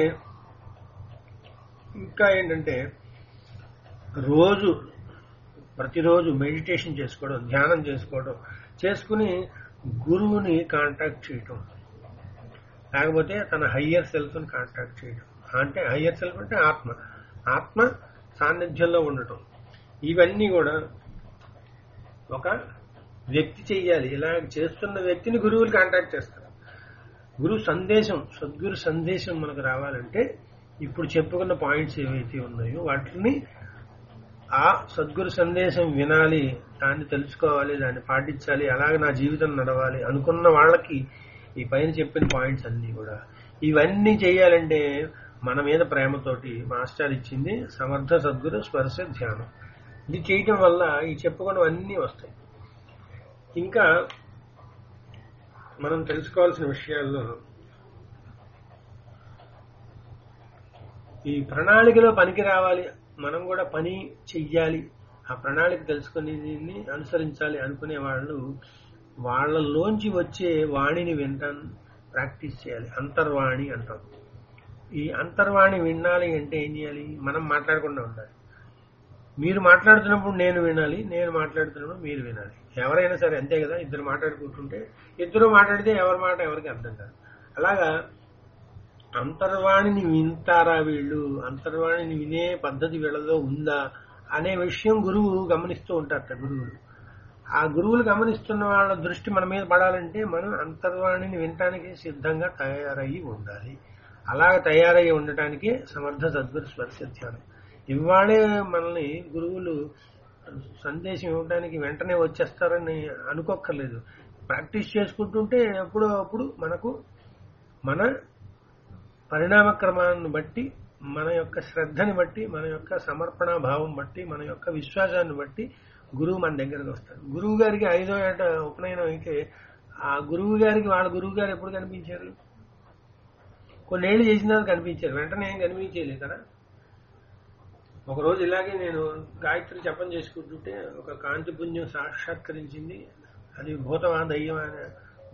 ఇంకా ఏంటంటే రోజు ప్రతిరోజు మెడిటేషన్ చేసుకోవడం ధ్యానం చేసుకోవడం చేసుకుని గురువుని కాంటాక్ట్ చేయటం లేకపోతే తన హయ్యర్ సెల్ఫ్ ని కాంటాక్ట్ చేయడం అంటే హయ్యర్ సెల్ఫ్ అంటే ఆత్మ ఆత్మ సాన్నిధ్యంలో ఉండటం ఇవన్నీ కూడా ఒక వ్యక్తి చెయ్యాలి ఇలా చేస్తున్న వ్యక్తిని గురువులు కాంటాక్ట్ చేస్తారు గురు సందేశం సద్గురు సందేశం మనకు రావాలంటే ఇప్పుడు చెప్పుకున్న పాయింట్స్ ఏవైతే ఉన్నాయో వాటిని ఆ సద్గురు సందేశం వినాలి దాన్ని తెలుసుకోవాలి దాన్ని పాటించాలి అలాగే నా జీవితం నడవాలి అనుకున్న వాళ్ళకి ఈ పైన చెప్పిన పాయింట్స్ అన్ని కూడా ఇవన్నీ చేయాలంటే మన మీద ప్రేమతోటి మాస్టర్ ఇచ్చింది సమర్థ సద్గురు స్పర్శ ధ్యానం ఇది చేయటం వల్ల ఈ చెప్పుకున్నవన్నీ వస్తాయి ఇంకా మనం తెలుసుకోవాల్సిన విషయాల్లో ఈ ప్రణాళికలో పనికి రావాలి మనం కూడా పని చెయ్యాలి ఆ ప్రణాళిక తెలుసుకుని దీన్ని అనుసరించాలి అనుకునే వాళ్ళు వాళ్ళలోంచి వచ్చే వాణిని వింటాను ప్రాక్టీస్ చేయాలి అంతర్వాణి అంటాం ఈ అంతర్వాణి వినాలి అంటే ఏం చేయాలి మనం మాట్లాడకుండా ఉండాలి మీరు మాట్లాడుతున్నప్పుడు నేను వినాలి నేను మాట్లాడుతున్నప్పుడు మీరు వినాలి ఎవరైనా సరే అంతే కదా ఇద్దరు మాట్లాడుకుంటుంటే ఇద్దరు మాట్లాడితే ఎవరి మాట ఎవరికి అర్థం కాదు అలాగా అంతర్వాణిని వింటారా వీళ్ళు అంతర్వాణిని వినే పద్ధతి వీళ్ళలో ఉందా అనే విషయం గురువు గమనిస్తూ ఉంటారట గురువులు ఆ గురువులు గమనిస్తున్న వాళ్ళ దృష్టి మన మీద పడాలంటే మనం అంతర్వాణిని వినటానికి సిద్ధంగా తయారయ్యి ఉండాలి అలా తయారయ్యి ఉండటానికి సమర్థ సద్గురు స్పర్శ ధ్యానం ఇవాళే మనల్ని గురువులు సందేశం ఇవ్వడానికి వెంటనే వచ్చేస్తారని అనుకోక్కర్లేదు ప్రాక్టీస్ చేసుకుంటుంటే ఎప్పుడో అప్పుడు మనకు మన పరిణామ క్రమాన్ని బట్టి మన యొక్క శ్రద్ధని బట్టి మన యొక్క సమర్పణ భావం బట్టి మన యొక్క విశ్వాసాన్ని బట్టి గురువు మన దగ్గరకు వస్తాడు గురువు గారికి ఐదో ఏట ఉపనయనం అయితే ఆ గురువు గారికి వాళ్ళ గురువు గారు ఎప్పుడు కనిపించారు కొన్నేళ్ళు చేసిన తర్వాత కనిపించారు వెంటనే ఏం కనిపించేయలేదు కదా ఒక రోజు ఇలాగే నేను గాయత్రి జపం చేసుకుంటుంటే ఒక కాంతి పుణ్యం సాక్షాత్కరించింది అది భూతమా దయ్యం అనే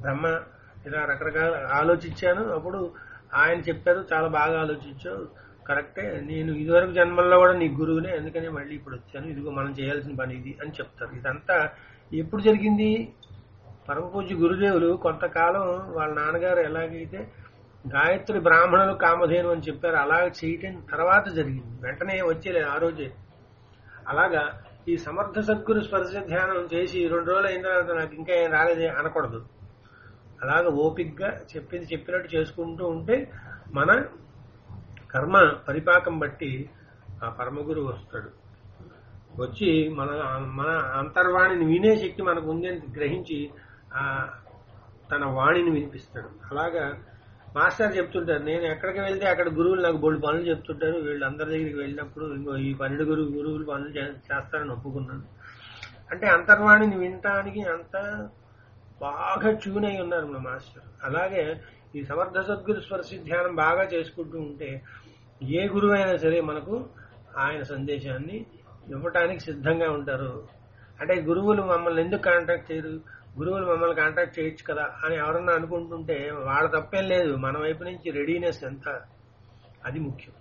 బ్రహ్మ ఇలా రకరకాల ఆలోచించాను అప్పుడు ఆయన చెప్పారు చాలా బాగా ఆలోచించావు కరెక్టే నేను ఇదివరకు జన్మల్లో కూడా నీ గురువునే అందుకని మళ్ళీ ఇప్పుడు వచ్చాను ఇదిగో మనం చేయాల్సిన పని ఇది అని చెప్తారు ఇదంతా ఎప్పుడు జరిగింది పరమ పూజ్య గురుదేవులు కొంతకాలం వాళ్ళ నాన్నగారు ఎలాగైతే గాయత్రి బ్రాహ్మణులు కామధేను అని చెప్పారు అలాగ చేయటం తర్వాత జరిగింది వెంటనే వచ్చేలేదు ఆ రోజే అలాగా ఈ సమర్థ సద్గురు స్పర్శ ధ్యానం చేసి రెండు రోజులు అయిన తర్వాత నాకు ఇంకా ఏం రాలేదే అనకూడదు అలాగ ఓపిగ్గా చెప్పింది చెప్పినట్టు చేసుకుంటూ ఉంటే మన కర్మ పరిపాకం బట్టి ఆ పరమగురు వస్తాడు వచ్చి మన మన అంతర్వాణిని వినే శక్తి మనకు ఉంది అని గ్రహించి ఆ తన వాణిని వినిపిస్తాడు అలాగా మాస్టర్ చెప్తుంటారు నేను ఎక్కడికి వెళ్తే అక్కడ గురువులు నాకు బోళ్ళు పనులు చెప్తుంటారు వీళ్ళు అందరి దగ్గరికి వెళ్ళినప్పుడు ఇంకో ఈ పన్నెండు గురువు గురువులు పనులు చే- చేస్తారని ఒప్పుకున్నాను అంటే అంతర్వాణిని వినటానికి అంత బాగా ట్యూన్ అయి ఉన్నారు మా మాస్టర్ అలాగే ఈ సమర్థ సద్గురు స్పర్శి ధ్యానం బాగా చేసుకుంటూ ఉంటే ఏ గురువు అయినా సరే మనకు ఆయన సందేశాన్ని ఇవ్వటానికి సిద్ధంగా ఉంటారు అంటే గురువులు మమ్మల్ని ఎందుకు కాంటాక్ట్ చేయరు గురువులు మమ్మల్ని కాంటాక్ట్ చేయొచ్చు కదా అని ఎవరన్నా అనుకుంటుంటే వాళ్ళ తప్పేం లేదు మన వైపు నుంచి రెడీనెస్ ఎంత అది ముఖ్యం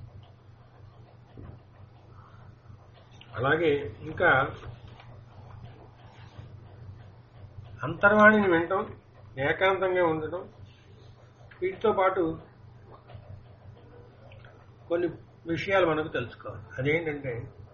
అలాగే ఇంకా అంతర్వాణిని వినటం ఏకాంతంగా ఉండటం వీటితో పాటు కొన్ని విషయాలు మనకు తెలుసుకోవాలి అదేంటంటే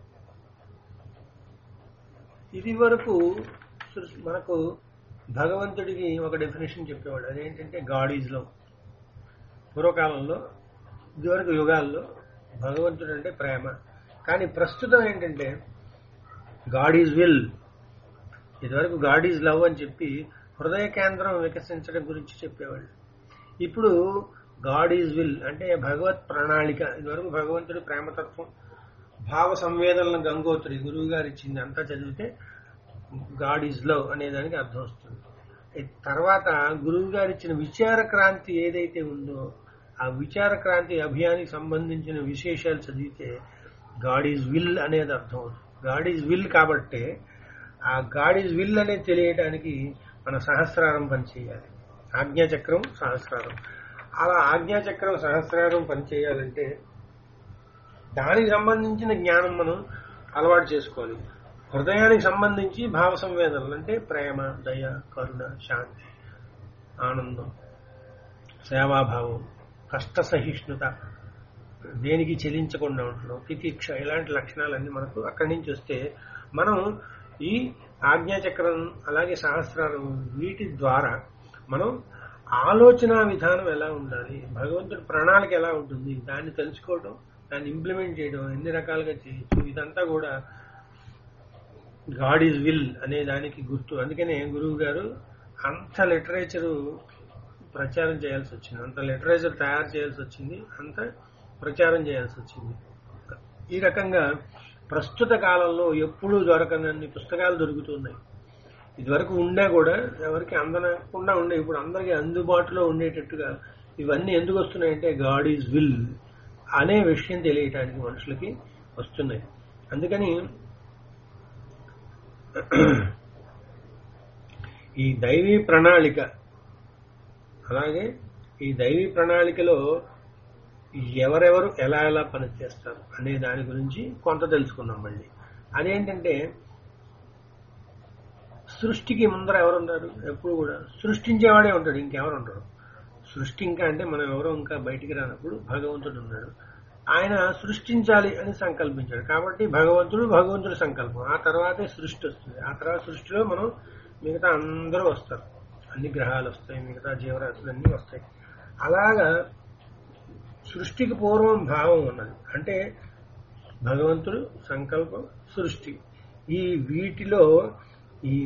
ఇది వరకు సృ- మనకు భగవంతుడికి ఒక డెఫినేషన్ చెప్పేవాడు అదేంటంటే గాడ్ ఈజ్ లవ్ పూర్వకాలంలో ఇదివరకు యుగాల్లో భగవంతుడు అంటే ప్రేమ కానీ ప్రస్తుతం ఏంటంటే గాడ్ ఈజ్ విల్ ఇదివరకు గాడ్ ఈజ్ లవ్ అని చెప్పి హృదయ కేంద్రం వికసించడం గురించి చెప్పేవాళ్ళు ఇప్పుడు గాడ్ ఈజ్ విల్ అంటే భగవత్ ప్రణాళిక ఇదివరకు భగవంతుడి ప్రేమతత్వం భావ సంవేదనల గంగోత్రి గురువు గారు ఇచ్చింది అంతా చదివితే గాడ్ ఈజ్ లవ్ అనే దానికి అర్థం వస్తుంది ఈ తర్వాత గురువు గారు ఇచ్చిన విచార క్రాంతి ఏదైతే ఉందో ఆ విచార క్రాంతి అభియానికి సంబంధించిన విశేషాలు చదివితే గాడ్ ఈజ్ విల్ అనేది అర్థం అవుతుంది గాడ్ ఈజ్ విల్ కాబట్టే ఆ గాడ్ ఈజ్ విల్ అనేది తెలియటానికి మన సహస్రారం పనిచేయాలి ఆజ్ఞాచక్రం సహస్రారం అలా ఆజ్ఞాచక్రం సహస్రారం పనిచేయాలంటే దానికి సంబంధించిన జ్ఞానం మనం అలవాటు చేసుకోవాలి హృదయానికి సంబంధించి భావ సంవేదనలు అంటే ప్రేమ దయ కరుణ శాంతి ఆనందం సేవాభావం కష్ట సహిష్ణుత దేనికి చెలించకుండా ఉండడం తితిక్ష ఇలాంటి లక్షణాలన్నీ మనకు అక్కడి నుంచి వస్తే మనం ఈ ఆజ్ఞాచక్రం అలాగే సహస్రారం వీటి ద్వారా మనం ఆలోచన విధానం ఎలా ఉండాలి భగవంతుడి ప్రణాళిక ఎలా ఉంటుంది దాన్ని తెలుసుకోవడం దాన్ని ఇంప్లిమెంట్ చేయడం ఎన్ని రకాలుగా చేయొచ్చు ఇదంతా కూడా గాడ్ ఈజ్ విల్ అనే దానికి గుర్తు అందుకనే గురువు గారు అంత లిటరేచర్ ప్రచారం చేయాల్సి వచ్చింది అంత లిటరేచర్ తయారు చేయాల్సి వచ్చింది అంత ప్రచారం చేయాల్సి వచ్చింది ఈ రకంగా ప్రస్తుత కాలంలో ఎప్పుడూ దొరకనన్ని పుస్తకాలు దొరుకుతున్నాయి ఇదివరకు ఉన్నా కూడా ఎవరికి అందనకుండా ఉండే ఇప్పుడు అందరికీ అందుబాటులో ఉండేటట్టుగా ఇవన్నీ ఎందుకు వస్తున్నాయంటే గాడ్ ఈజ్ విల్ అనే విషయం తెలియటానికి మనుషులకి వస్తున్నాయి అందుకని ఈ దైవీ ప్రణాళిక అలాగే ఈ దైవీ ప్రణాళికలో ఎవరెవరు ఎలా ఎలా పనిచేస్తారు అనే దాని గురించి కొంత తెలుసుకున్నాం మళ్ళీ అదేంటంటే సృష్టికి ముందర ఎవరున్నారు ఎప్పుడు కూడా సృష్టించేవాడే ఉంటాడు ఇంకెవరు ఉండరు సృష్టి ఇంకా అంటే మనం ఎవరో ఇంకా బయటికి రానప్పుడు భగవంతుడు ఉన్నాడు ఆయన సృష్టించాలి అని సంకల్పించాడు కాబట్టి భగవంతుడు భగవంతుడి సంకల్పం ఆ తర్వాతే సృష్టి వస్తుంది ఆ తర్వాత సృష్టిలో మనం మిగతా అందరూ వస్తారు అన్ని గ్రహాలు వస్తాయి మిగతా జీవరాశులు అన్నీ వస్తాయి అలాగా సృష్టికి పూర్వం భావం ఉన్నది అంటే భగవంతుడు సంకల్పం సృష్టి ఈ వీటిలో ఈ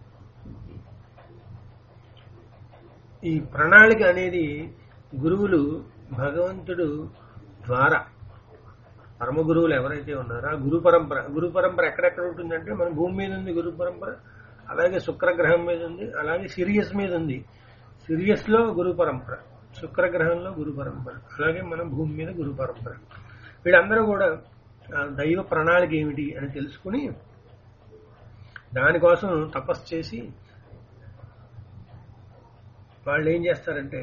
ఈ ప్రణాళిక అనేది గురువులు భగవంతుడు ద్వారా పరమ గురువులు ఎవరైతే ఉన్నారో ఆ గురు పరంపర గురు పరంపర ఎక్కడెక్కడ ఉంటుందంటే మన భూమి మీద ఉంది గురు పరంపర అలాగే శుక్రగ్రహం మీద ఉంది అలాగే సిరియస్ మీద ఉంది సిరియస్ లో గురు పరంపర శుక్రగ్రహంలో గురు పరంపర అలాగే మన భూమి మీద గురు పరంపర వీళ్ళందరూ కూడా ఆ దైవ ప్రణాళిక ఏమిటి అని తెలుసుకుని దానికోసం తపస్సు చేసి వాళ్ళు ఏం చేస్తారంటే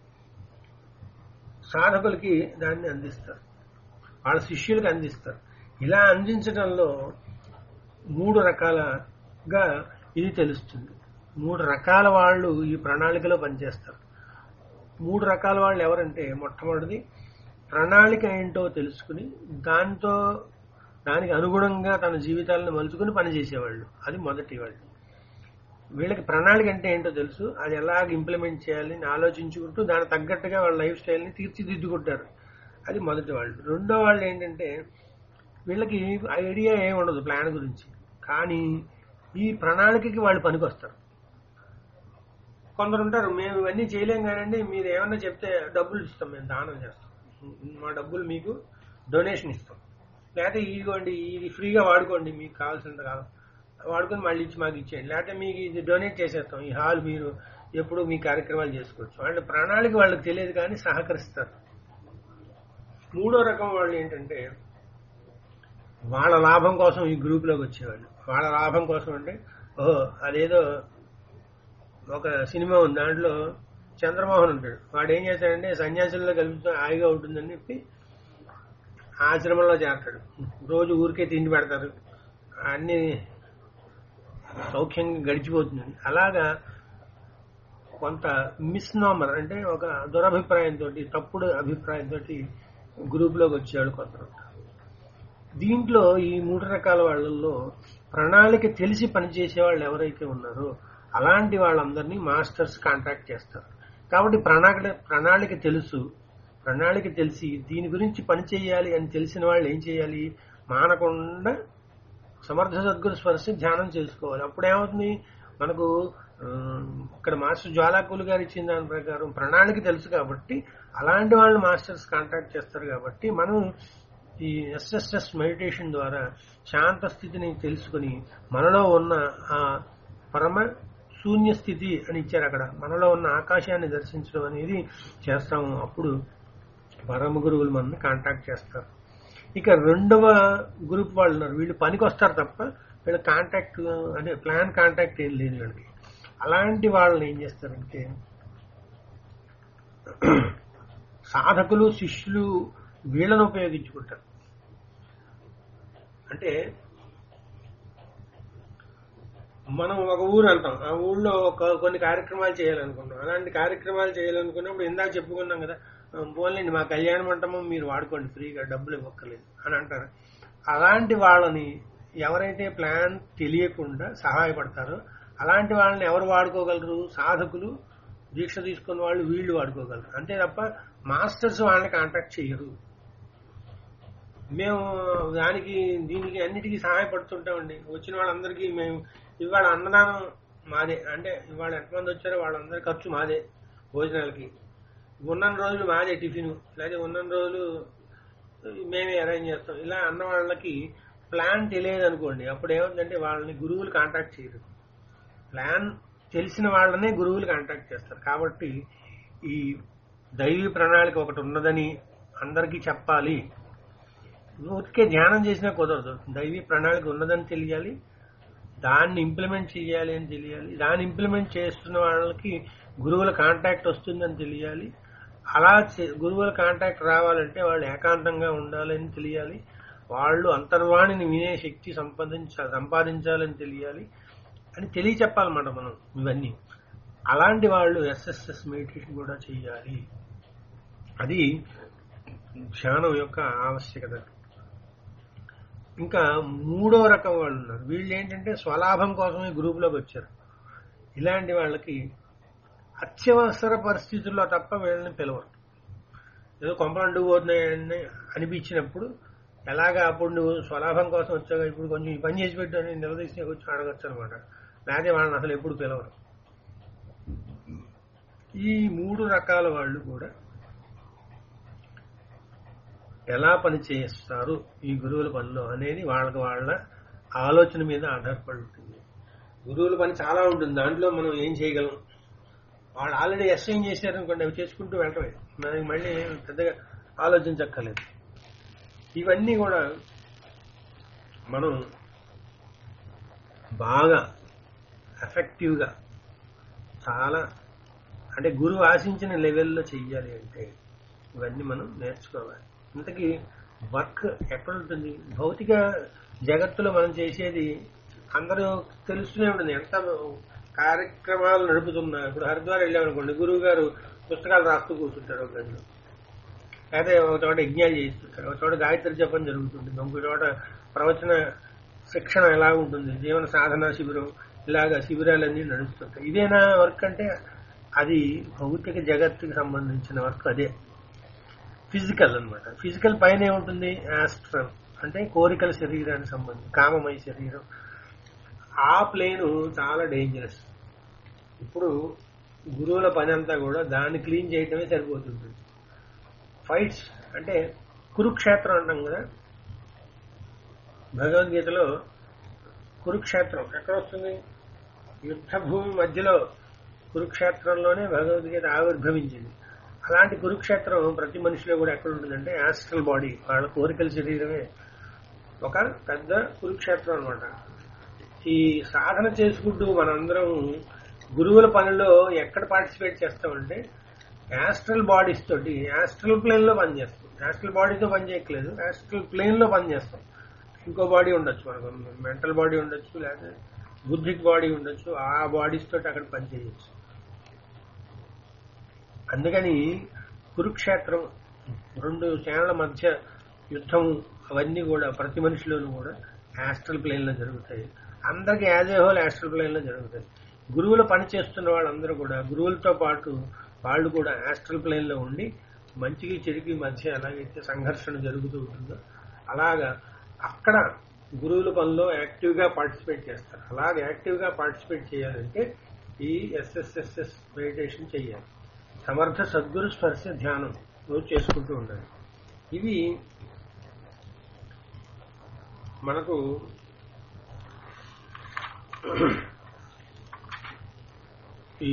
సాధకులకి దాన్ని అందిస్తారు వాళ్ళ శిష్యులకు అందిస్తారు ఇలా అందించడంలో మూడు రకాలుగా ఇది తెలుస్తుంది మూడు రకాల వాళ్ళు ఈ ప్రణాళికలో పనిచేస్తారు మూడు రకాల వాళ్ళు ఎవరంటే మొట్టమొదటిది ప్రణాళిక ఏంటో తెలుసుకుని దాంతో దానికి అనుగుణంగా తన జీవితాలను మలుచుకుని పనిచేసేవాళ్ళు అది మొదటి వాళ్ళు వీళ్ళకి ప్రణాళిక అంటే ఏంటో తెలుసు అది ఎలాగ ఇంప్లిమెంట్ చేయాలి అని ఆలోచించుకుంటూ దానికి తగ్గట్టుగా వాళ్ళ లైఫ్ స్టైల్ని తీర్చిదిద్దుకుంటారు అది మొదటి వాళ్ళు రెండో వాళ్ళు ఏంటంటే వీళ్ళకి ఐడియా ఏమి ఉండదు ప్లాన్ గురించి కానీ ఈ ప్రణాళికకి వాళ్ళు పనికొస్తారు కొందరు ఉంటారు మేము ఇవన్నీ చేయలేం కానండి మీరు ఏమన్నా చెప్తే డబ్బులు ఇస్తాం మేము దానం చేస్తాం మా డబ్బులు మీకు డొనేషన్ ఇస్తాం లేకపోతే ఇదిగోండి ఇది ఫ్రీగా వాడుకోండి మీకు కావాల్సినంత కాలం వాడుకొని మళ్ళీ ఇచ్చి మాకు ఇచ్చేయండి లేకపోతే మీకు ఇది డొనేట్ చేసేస్తాం ఈ హాల్ మీరు ఎప్పుడు మీ కార్యక్రమాలు చేసుకోవచ్చు వాళ్ళ ప్రణాళిక వాళ్ళకి తెలియదు కానీ సహకరిస్తారు మూడో రకం వాళ్ళు ఏంటంటే వాళ్ళ లాభం కోసం ఈ గ్రూప్లోకి వచ్చేవాళ్ళు వాళ్ళ లాభం కోసం అంటే ఓహో అదేదో ఒక సినిమా ఉంది దాంట్లో చంద్రమోహన్ ఉంటాడు వాడు ఏం చేస్తాడంటే సన్యాసుల్లో కలుపుతూ హాయిగా ఉంటుందని చెప్పి ఆశ్రమంలో చేస్తాడు రోజు ఊరికే తిండి పెడతారు అన్ని సౌఖ్యంగా గడిచిపోతుంది అలాగా కొంత మిస్నామర్ అంటే ఒక దురభిప్రాయంతో తప్పుడు అభిప్రాయంతో గ్రూప్లోకి వచ్చాడు కొందరు దీంట్లో ఈ మూడు రకాల వాళ్ళల్లో ప్రణాళిక తెలిసి పనిచేసే వాళ్ళు ఎవరైతే ఉన్నారో అలాంటి వాళ్ళందరినీ మాస్టర్స్ కాంటాక్ట్ చేస్తారు కాబట్టి ప్రణాళిక ప్రణాళిక తెలుసు ప్రణాళిక తెలిసి దీని గురించి పని చేయాలి అని తెలిసిన వాళ్ళు ఏం చేయాలి మానకుండా సమర్థ సద్గురు స్పర్శ ధ్యానం చేసుకోవాలి అప్పుడు ఏమవుతుంది మనకు ఆ, ఇక్కడ మాస్టర్ జ్వాలాకులు గారు ఇచ్చిన దాని ప్రకారం ప్రణాళిక తెలుసు కాబట్టి అలాంటి వాళ్ళు మాస్టర్స్ కాంటాక్ట్ చేస్తారు కాబట్టి మనం ఈ ఎస్ఎస్ఎస్ మెడిటేషన్ ద్వారా శాంత స్థితిని తెలుసుకుని మనలో ఉన్న ఆ పరమ శూన్య స్థితి అని ఇచ్చారు అక్కడ మనలో ఉన్న ఆకాశాన్ని దర్శించడం అనేది చేస్తాము అప్పుడు పరమ గురువులు మనల్ని కాంటాక్ట్ చేస్తారు ఇక రెండవ గ్రూప్ వాళ్ళు ఉన్నారు వీళ్ళు పనికి వస్తారు తప్ప వీళ్ళ కాంటాక్ట్ అంటే ప్లాన్ కాంటాక్ట్ ఏం లేదు వీళ్ళకి అలాంటి వాళ్ళని ఏం చేస్తారంటే సాధకులు శిష్యులు వీళ్ళను ఉపయోగించుకుంటారు అంటే మనం ఒక ఊరు వెళ్తాం ఆ ఊళ్ళో ఒక కొన్ని కార్యక్రమాలు చేయాలనుకున్నాం అలాంటి కార్యక్రమాలు చేయాలనుకున్నప్పుడు ఇందాక చెప్పుకున్నాం కదా పోలేండి మా కళ్యాణ మంటపం మీరు వాడుకోండి ఫ్రీగా డబ్బులు ఇవ్వక్కర్లేదు అని అంటారు అలాంటి వాళ్ళని ఎవరైతే ప్లాన్ తెలియకుండా సహాయపడతారో అలాంటి వాళ్ళని ఎవరు వాడుకోగలరు సాధకులు దీక్ష తీసుకున్న వాళ్ళు వీళ్ళు వాడుకోగలరు అంతే తప్ప మాస్టర్స్ వాళ్ళని కాంటాక్ట్ చేయరు మేము దానికి దీనికి అన్నిటికీ సహాయపడుతుంటామండి వచ్చిన వాళ్ళందరికీ మేము ఇవాళ అన్నదానం మాదే అంటే ఇవాళ ఎంతమంది వచ్చారో వాళ్ళందరి ఖర్చు మాదే భోజనాలకి ఉన్న రోజులు మాదే టిఫిన్ లేదా ఉన్న రోజులు మేమే అరేంజ్ చేస్తాం ఇలా అన్న వాళ్ళకి ప్లాన్ తెలియదు అనుకోండి అప్పుడు ఏముందంటే వాళ్ళని గురువులు కాంటాక్ట్ చేయరు ప్లాన్ తెలిసిన వాళ్ళనే గురువులు కాంటాక్ట్ చేస్తారు కాబట్టి ఈ దైవీ ప్రణాళిక ఒకటి ఉన్నదని అందరికీ చెప్పాలి ఊరికే ధ్యానం చేసినా కుదరదు దైవీ ప్రణాళిక ఉన్నదని తెలియాలి దాన్ని ఇంప్లిమెంట్ చేయాలి అని తెలియాలి దాన్ని ఇంప్లిమెంట్ చేస్తున్న వాళ్ళకి గురువుల కాంటాక్ట్ వస్తుందని తెలియాలి అలా చే- గురువుల కాంటాక్ట్ రావాలంటే వాళ్ళు ఏకాంతంగా ఉండాలని తెలియాలి వాళ్ళు అంతర్వాణిని వినే శక్తి సంపాదించ సంపాదించాలని తెలియాలి అని తెలియచెప్పాలన్నమాట మనం ఇవన్నీ అలాంటి వాళ్ళు ఎస్ఎస్ఎస్ మెడిటేషన్ కూడా చేయాలి అది ధ్యానం యొక్క ఆవశ్యకత ఇంకా మూడో రకం వాళ్ళు ఉన్నారు వీళ్ళు ఏంటంటే స్వలాభం కోసమే గ్రూపులోకి వచ్చారు ఇలాంటి వాళ్ళకి అత్యవసర పరిస్థితుల్లో తప్ప వీళ్ళని పిలవరు ఏదో కొంపలంటూ పోతున్నాయని అనిపించినప్పుడు ఎలాగా అప్పుడు నువ్వు స్వలాభం కోసం వచ్చావు ఇప్పుడు కొంచెం ఈ పని చేసి పెట్టు అని నిలదీసి వచ్చి అడగచ్చు అనమాట లేకపోతే వాళ్ళని అసలు ఎప్పుడు పిలవరు ఈ మూడు రకాల వాళ్ళు కూడా ఎలా పని చేస్తారు ఈ గురువుల పనిలో అనేది వాళ్ళకి వాళ్ళ ఆలోచన మీద ఆధారపడి ఉంటుంది గురువుల పని చాలా ఉంటుంది దాంట్లో మనం ఏం చేయగలం వాళ్ళు ఆల్రెడీ ఎస్ఐన్ చేశారనుకోండి అవి చేసుకుంటూ వెళ్ళటమే మనకి మళ్ళీ పెద్దగా ఆలోచించక్కర్లేదు ఇవన్నీ కూడా మనం బాగా ఎఫెక్టివ్గా చాలా అంటే గురువు ఆశించిన లెవెల్లో చెయ్యాలి అంటే ఇవన్నీ మనం నేర్చుకోవాలి ఇంతకీ వర్క్ ఎక్కడ ఉంటుంది భౌతిక జగత్తులో మనం చేసేది అందరూ తెలుస్తూనే ఉంటుంది ఎంత కార్యక్రమాలు నడుపుతున్నా ఇప్పుడు హరిద్వార్ వెళ్ళామనుకోండి గురువు గారు పుస్తకాలు రాస్తూ కూర్చుంటారు ఒక గదిలో అయితే ఒక చోట యజ్ఞాలు చేయిస్తుంటారు ఒక చోట గాయత్రి జపం జరుగుతుంది ఇంకో చోట ప్రవచన శిక్షణ ఎలా ఉంటుంది జీవన సాధన శిబిరం ఇలాగా శిబిరాలన్నీ నడుస్తుంటాయి ఇదేనా వర్క్ అంటే అది భౌతిక జగత్తుకి సంబంధించిన వర్క్ అదే ఫిజికల్ అన్నమాట ఫిజికల్ పైన ఏముంటుంది యాస్ట్రల్ అంటే కోరికల శరీరానికి సంబంధించి కామమయ శరీరం ఆ ప్లేన్ చాలా డేంజరస్ ఇప్పుడు గురువుల పని అంతా కూడా దాన్ని క్లీన్ చేయటమే సరిపోతుంది ఫైట్స్ అంటే కురుక్షేత్రం అంటాం కదా భగవద్గీతలో కురుక్షేత్రం ఎక్కడ వస్తుంది యుద్ధ భూమి మధ్యలో కురుక్షేత్రంలోనే భగవద్గీత ఆవిర్భవించింది అలాంటి కురుక్షేత్రం ప్రతి మనిషిలో కూడా ఎక్కడ ఉంటుందంటే యాస్ట్రల్ బాడీ వాళ్ళ కోరికల శరీరమే ఒక పెద్ద కురుక్షేత్రం అనమాట ఈ సాధన చేసుకుంటూ మనందరం గురువుల పనిలో ఎక్కడ పార్టిసిపేట్ చేస్తామంటే యాస్ట్రల్ బాడీస్ తోటి యాస్ట్రల్ ప్లేన్ లో పనిచేస్తాం యాస్ట్రల్ బాడీతో పని చేయట్లేదు యాస్ట్రల్ ప్లేన్ లో పనిచేస్తాం ఇంకో బాడీ ఉండొచ్చు మనకు మెంటల్ బాడీ ఉండొచ్చు లేదా బుద్ధిక్ బాడీ ఉండొచ్చు ఆ బాడీస్ తోటి అక్కడ పని చేయొచ్చు అందుకని కురుక్షేత్రం రెండు సేనల మధ్య యుద్ధము అవన్నీ కూడా ప్రతి మనిషిలోనూ కూడా యాస్ట్రల్ ప్లేన్ లో జరుగుతాయి అందరికి as a whole astral plane లో జరుగుతాయి గురువుల పని చేస్తున్న వాళ్ళందరూ కూడా గురువులతో పాటు వాళ్ళు కూడా యాస్ట్రల్ ప్లేన్ లో ఉండి మంచికి చెడుకి మధ్య ఎలాగైతే సంఘర్షణ జరుగుతూ ఉంటుందో అలాగా అక్కడ గురువుల పనిలో యాక్టివ్ గా పార్టిసిపేట్ చేస్తారు అలాగే యాక్టివ్ గా పార్టిసిపేట్ చేయాలంటే ఈ ఎస్ఎస్ఎస్ఎస్ మెడిటేషన్ చేయాలి సమర్థ సద్గురు స్పర్శ ధ్యానం రోజు చేసుకుంటూ ఉండాలి ఇవి మనకు ఈ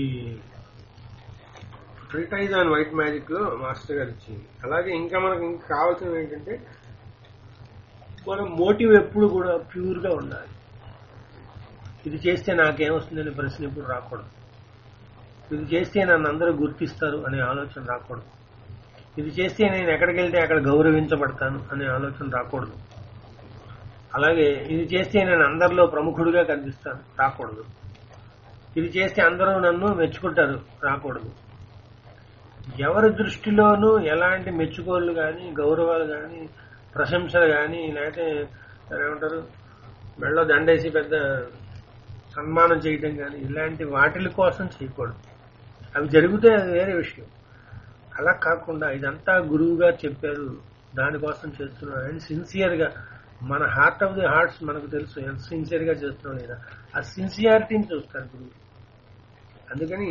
treatise on white magic master గారు ఇచ్చింది అలాగే ఇంకా మనకు ఇంకా కావాల్సినవి ఏంటంటే మన మోటివ్ ఎప్పుడు కూడా ప్యూర్ గా ఉండాలి ఇది చేస్తే నాకేమొస్తుందనే ప్రశ్న ఎప్పుడు రాకూడదు ఇది చేస్తే నన్ను అందరూ గుర్తిస్తారు అనే ఆలోచన రాకూడదు ఇది చేస్తే నేను ఎక్కడికి వెళ్తే అక్కడ గౌరవించబడతాను అనే ఆలోచన రాకూడదు అలాగే ఇది చేస్తే నేను అందరిలో ప్రముఖుడిగా కనిపిస్తాను రాకూడదు ఇది చేస్తే అందరూ నన్ను మెచ్చుకుంటారు రాకూడదు ఎవరి దృష్టిలోనూ ఎలాంటి మెచ్చుకోలు కానీ గౌరవాలు కానీ ప్రశంసలు కానీ లేకపోతే ఏమంటారు మెళ్ళో దండేసి పెద్ద సన్మానం చేయటం కానీ ఇలాంటి వాటిల కోసం చేయకూడదు అవి జరిగితే అది వేరే విషయం అలా కాకుండా ఇదంతా గురువుగా చెప్పారు దానికోసం చేస్తున్నాం అని సిన్సియర్ గా మన హార్ట్ ఆఫ్ ది హార్ట్స్ మనకు తెలుసు ఎంత సిన్సియర్ గా చేస్తున్నాం లేదా ఆ సిన్సియారిటీని చూస్తారు గురువు అందుకని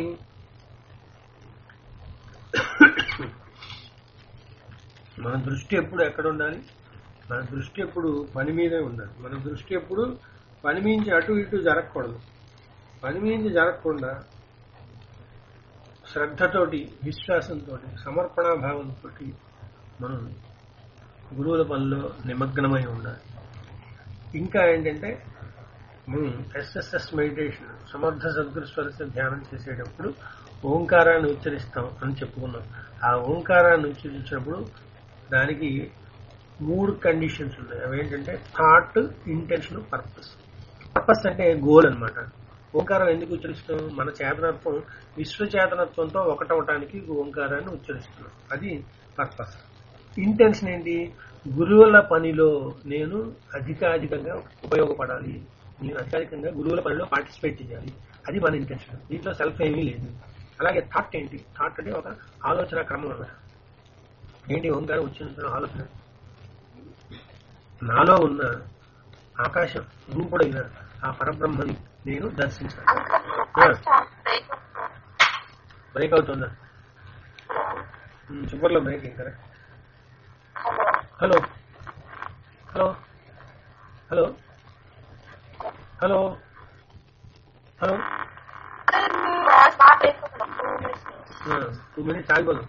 మన దృష్టి ఎప్పుడు ఎక్కడ ఉండాలి మన దృష్టి ఎప్పుడు పని మీదే ఉండాలి మన దృష్టి ఎప్పుడు పని మించి అటు ఇటు జరగకూడదు పని మించి జరగకుండా శ్రద్ధతోటి విశ్వాసంతో సమర్పణాభావంతో మనం గురువుల పనిలో నిమగ్నమై ఉండాలి ఇంకా ఏంటంటే ఎస్ఎస్ఎస్ మెడిటేషన్ సమర్థ సద్గురు స్వరస ధ్యానం చేసేటప్పుడు ఓంకారాన్ని ఉచ్చరిస్తాం అని చెప్పుకున్నాం ఆ ఓంకారాన్ని ఉచ్చరించినప్పుడు దానికి మూడు కండిషన్స్ ఉన్నాయి అవేంటంటే థాట్ ఇంటెన్షన్ పర్పస్ పర్పస్ అంటే గోల్ అన్నమాట ఓంకారం ఎందుకు ఉచ్చరిస్తాం మన చేతనత్వం విశ్వచేతనత్వంతో ఒకటవటానికి ఓంకారాన్ని ఉచ్చరిస్తున్నాం అది పర్పస్ ఇంటెన్షన్ ఏంటి గురువుల పనిలో నేను అధికాధికంగా ఉపయోగపడాలి నేను అత్యధికంగా గురువుల పనిలో పార్టిసిపేట్ చేయాలి అది మన ఇంటెన్షన్ దీంట్లో సెల్ఫ్ ఏమీ లేదు అలాగే థాట్ ఏంటి థాట్ అంటే ఒక ఆలోచన క్రమం అన్నమాట ఏంటి ఓంకారం ఉచ్చరించిన ఆలోచన నాలో ఉన్న ఆకాశం రూపుడైన ఆ పరబ్రహ్మని నేను దర్శించాలి బ్రేక్ అవుతుందా చివరిలో బ్రేక్ కదా hello hello hello hello hello two minutes ఆగిపోదు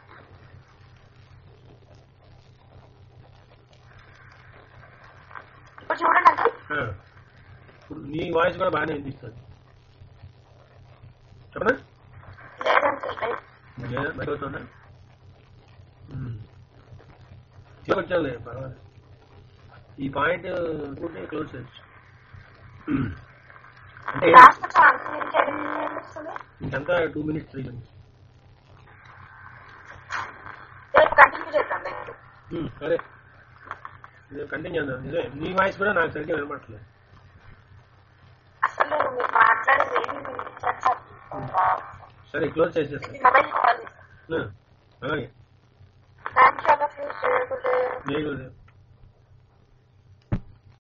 ఇప్పుడు చూడండి అంకుల్ ఇప్పుడు నీ వాయిస్ కూడా బాగానే వినిపిస్తుంది చెప్పనా లేదంకుల్ లేదా బయట అవుతుందా వచ్చాలే పర్వాలేదు ఈ పాయింట్ కూటే క్లోజ్ చేయొచ్చు అంటే లాస్ట్ కాన్ఫిడెన్స్ ఎన్ని minutes వస్తుంది ఇంకంతా టూ మినిట్స్ త్రీ మినిట్స్ రేపు కంటిన్యూ చేద్దాం నెక్స్ట్ సరే కంటిన్యూ చేద్దాం నిజమే నీ వాయిస్ కూడా నాకు సరిగ్గా వినపడట్లేదు అసలు మీరు మాట్లాడేది ఏమి వినిపించట్లేదు. సరే క్లోజ్ చేసేస్తాను ఇది మొబైల్ కాల్ అలాగే థ్యాంక్ యూ అలా ఫ్యూచర్ మీకు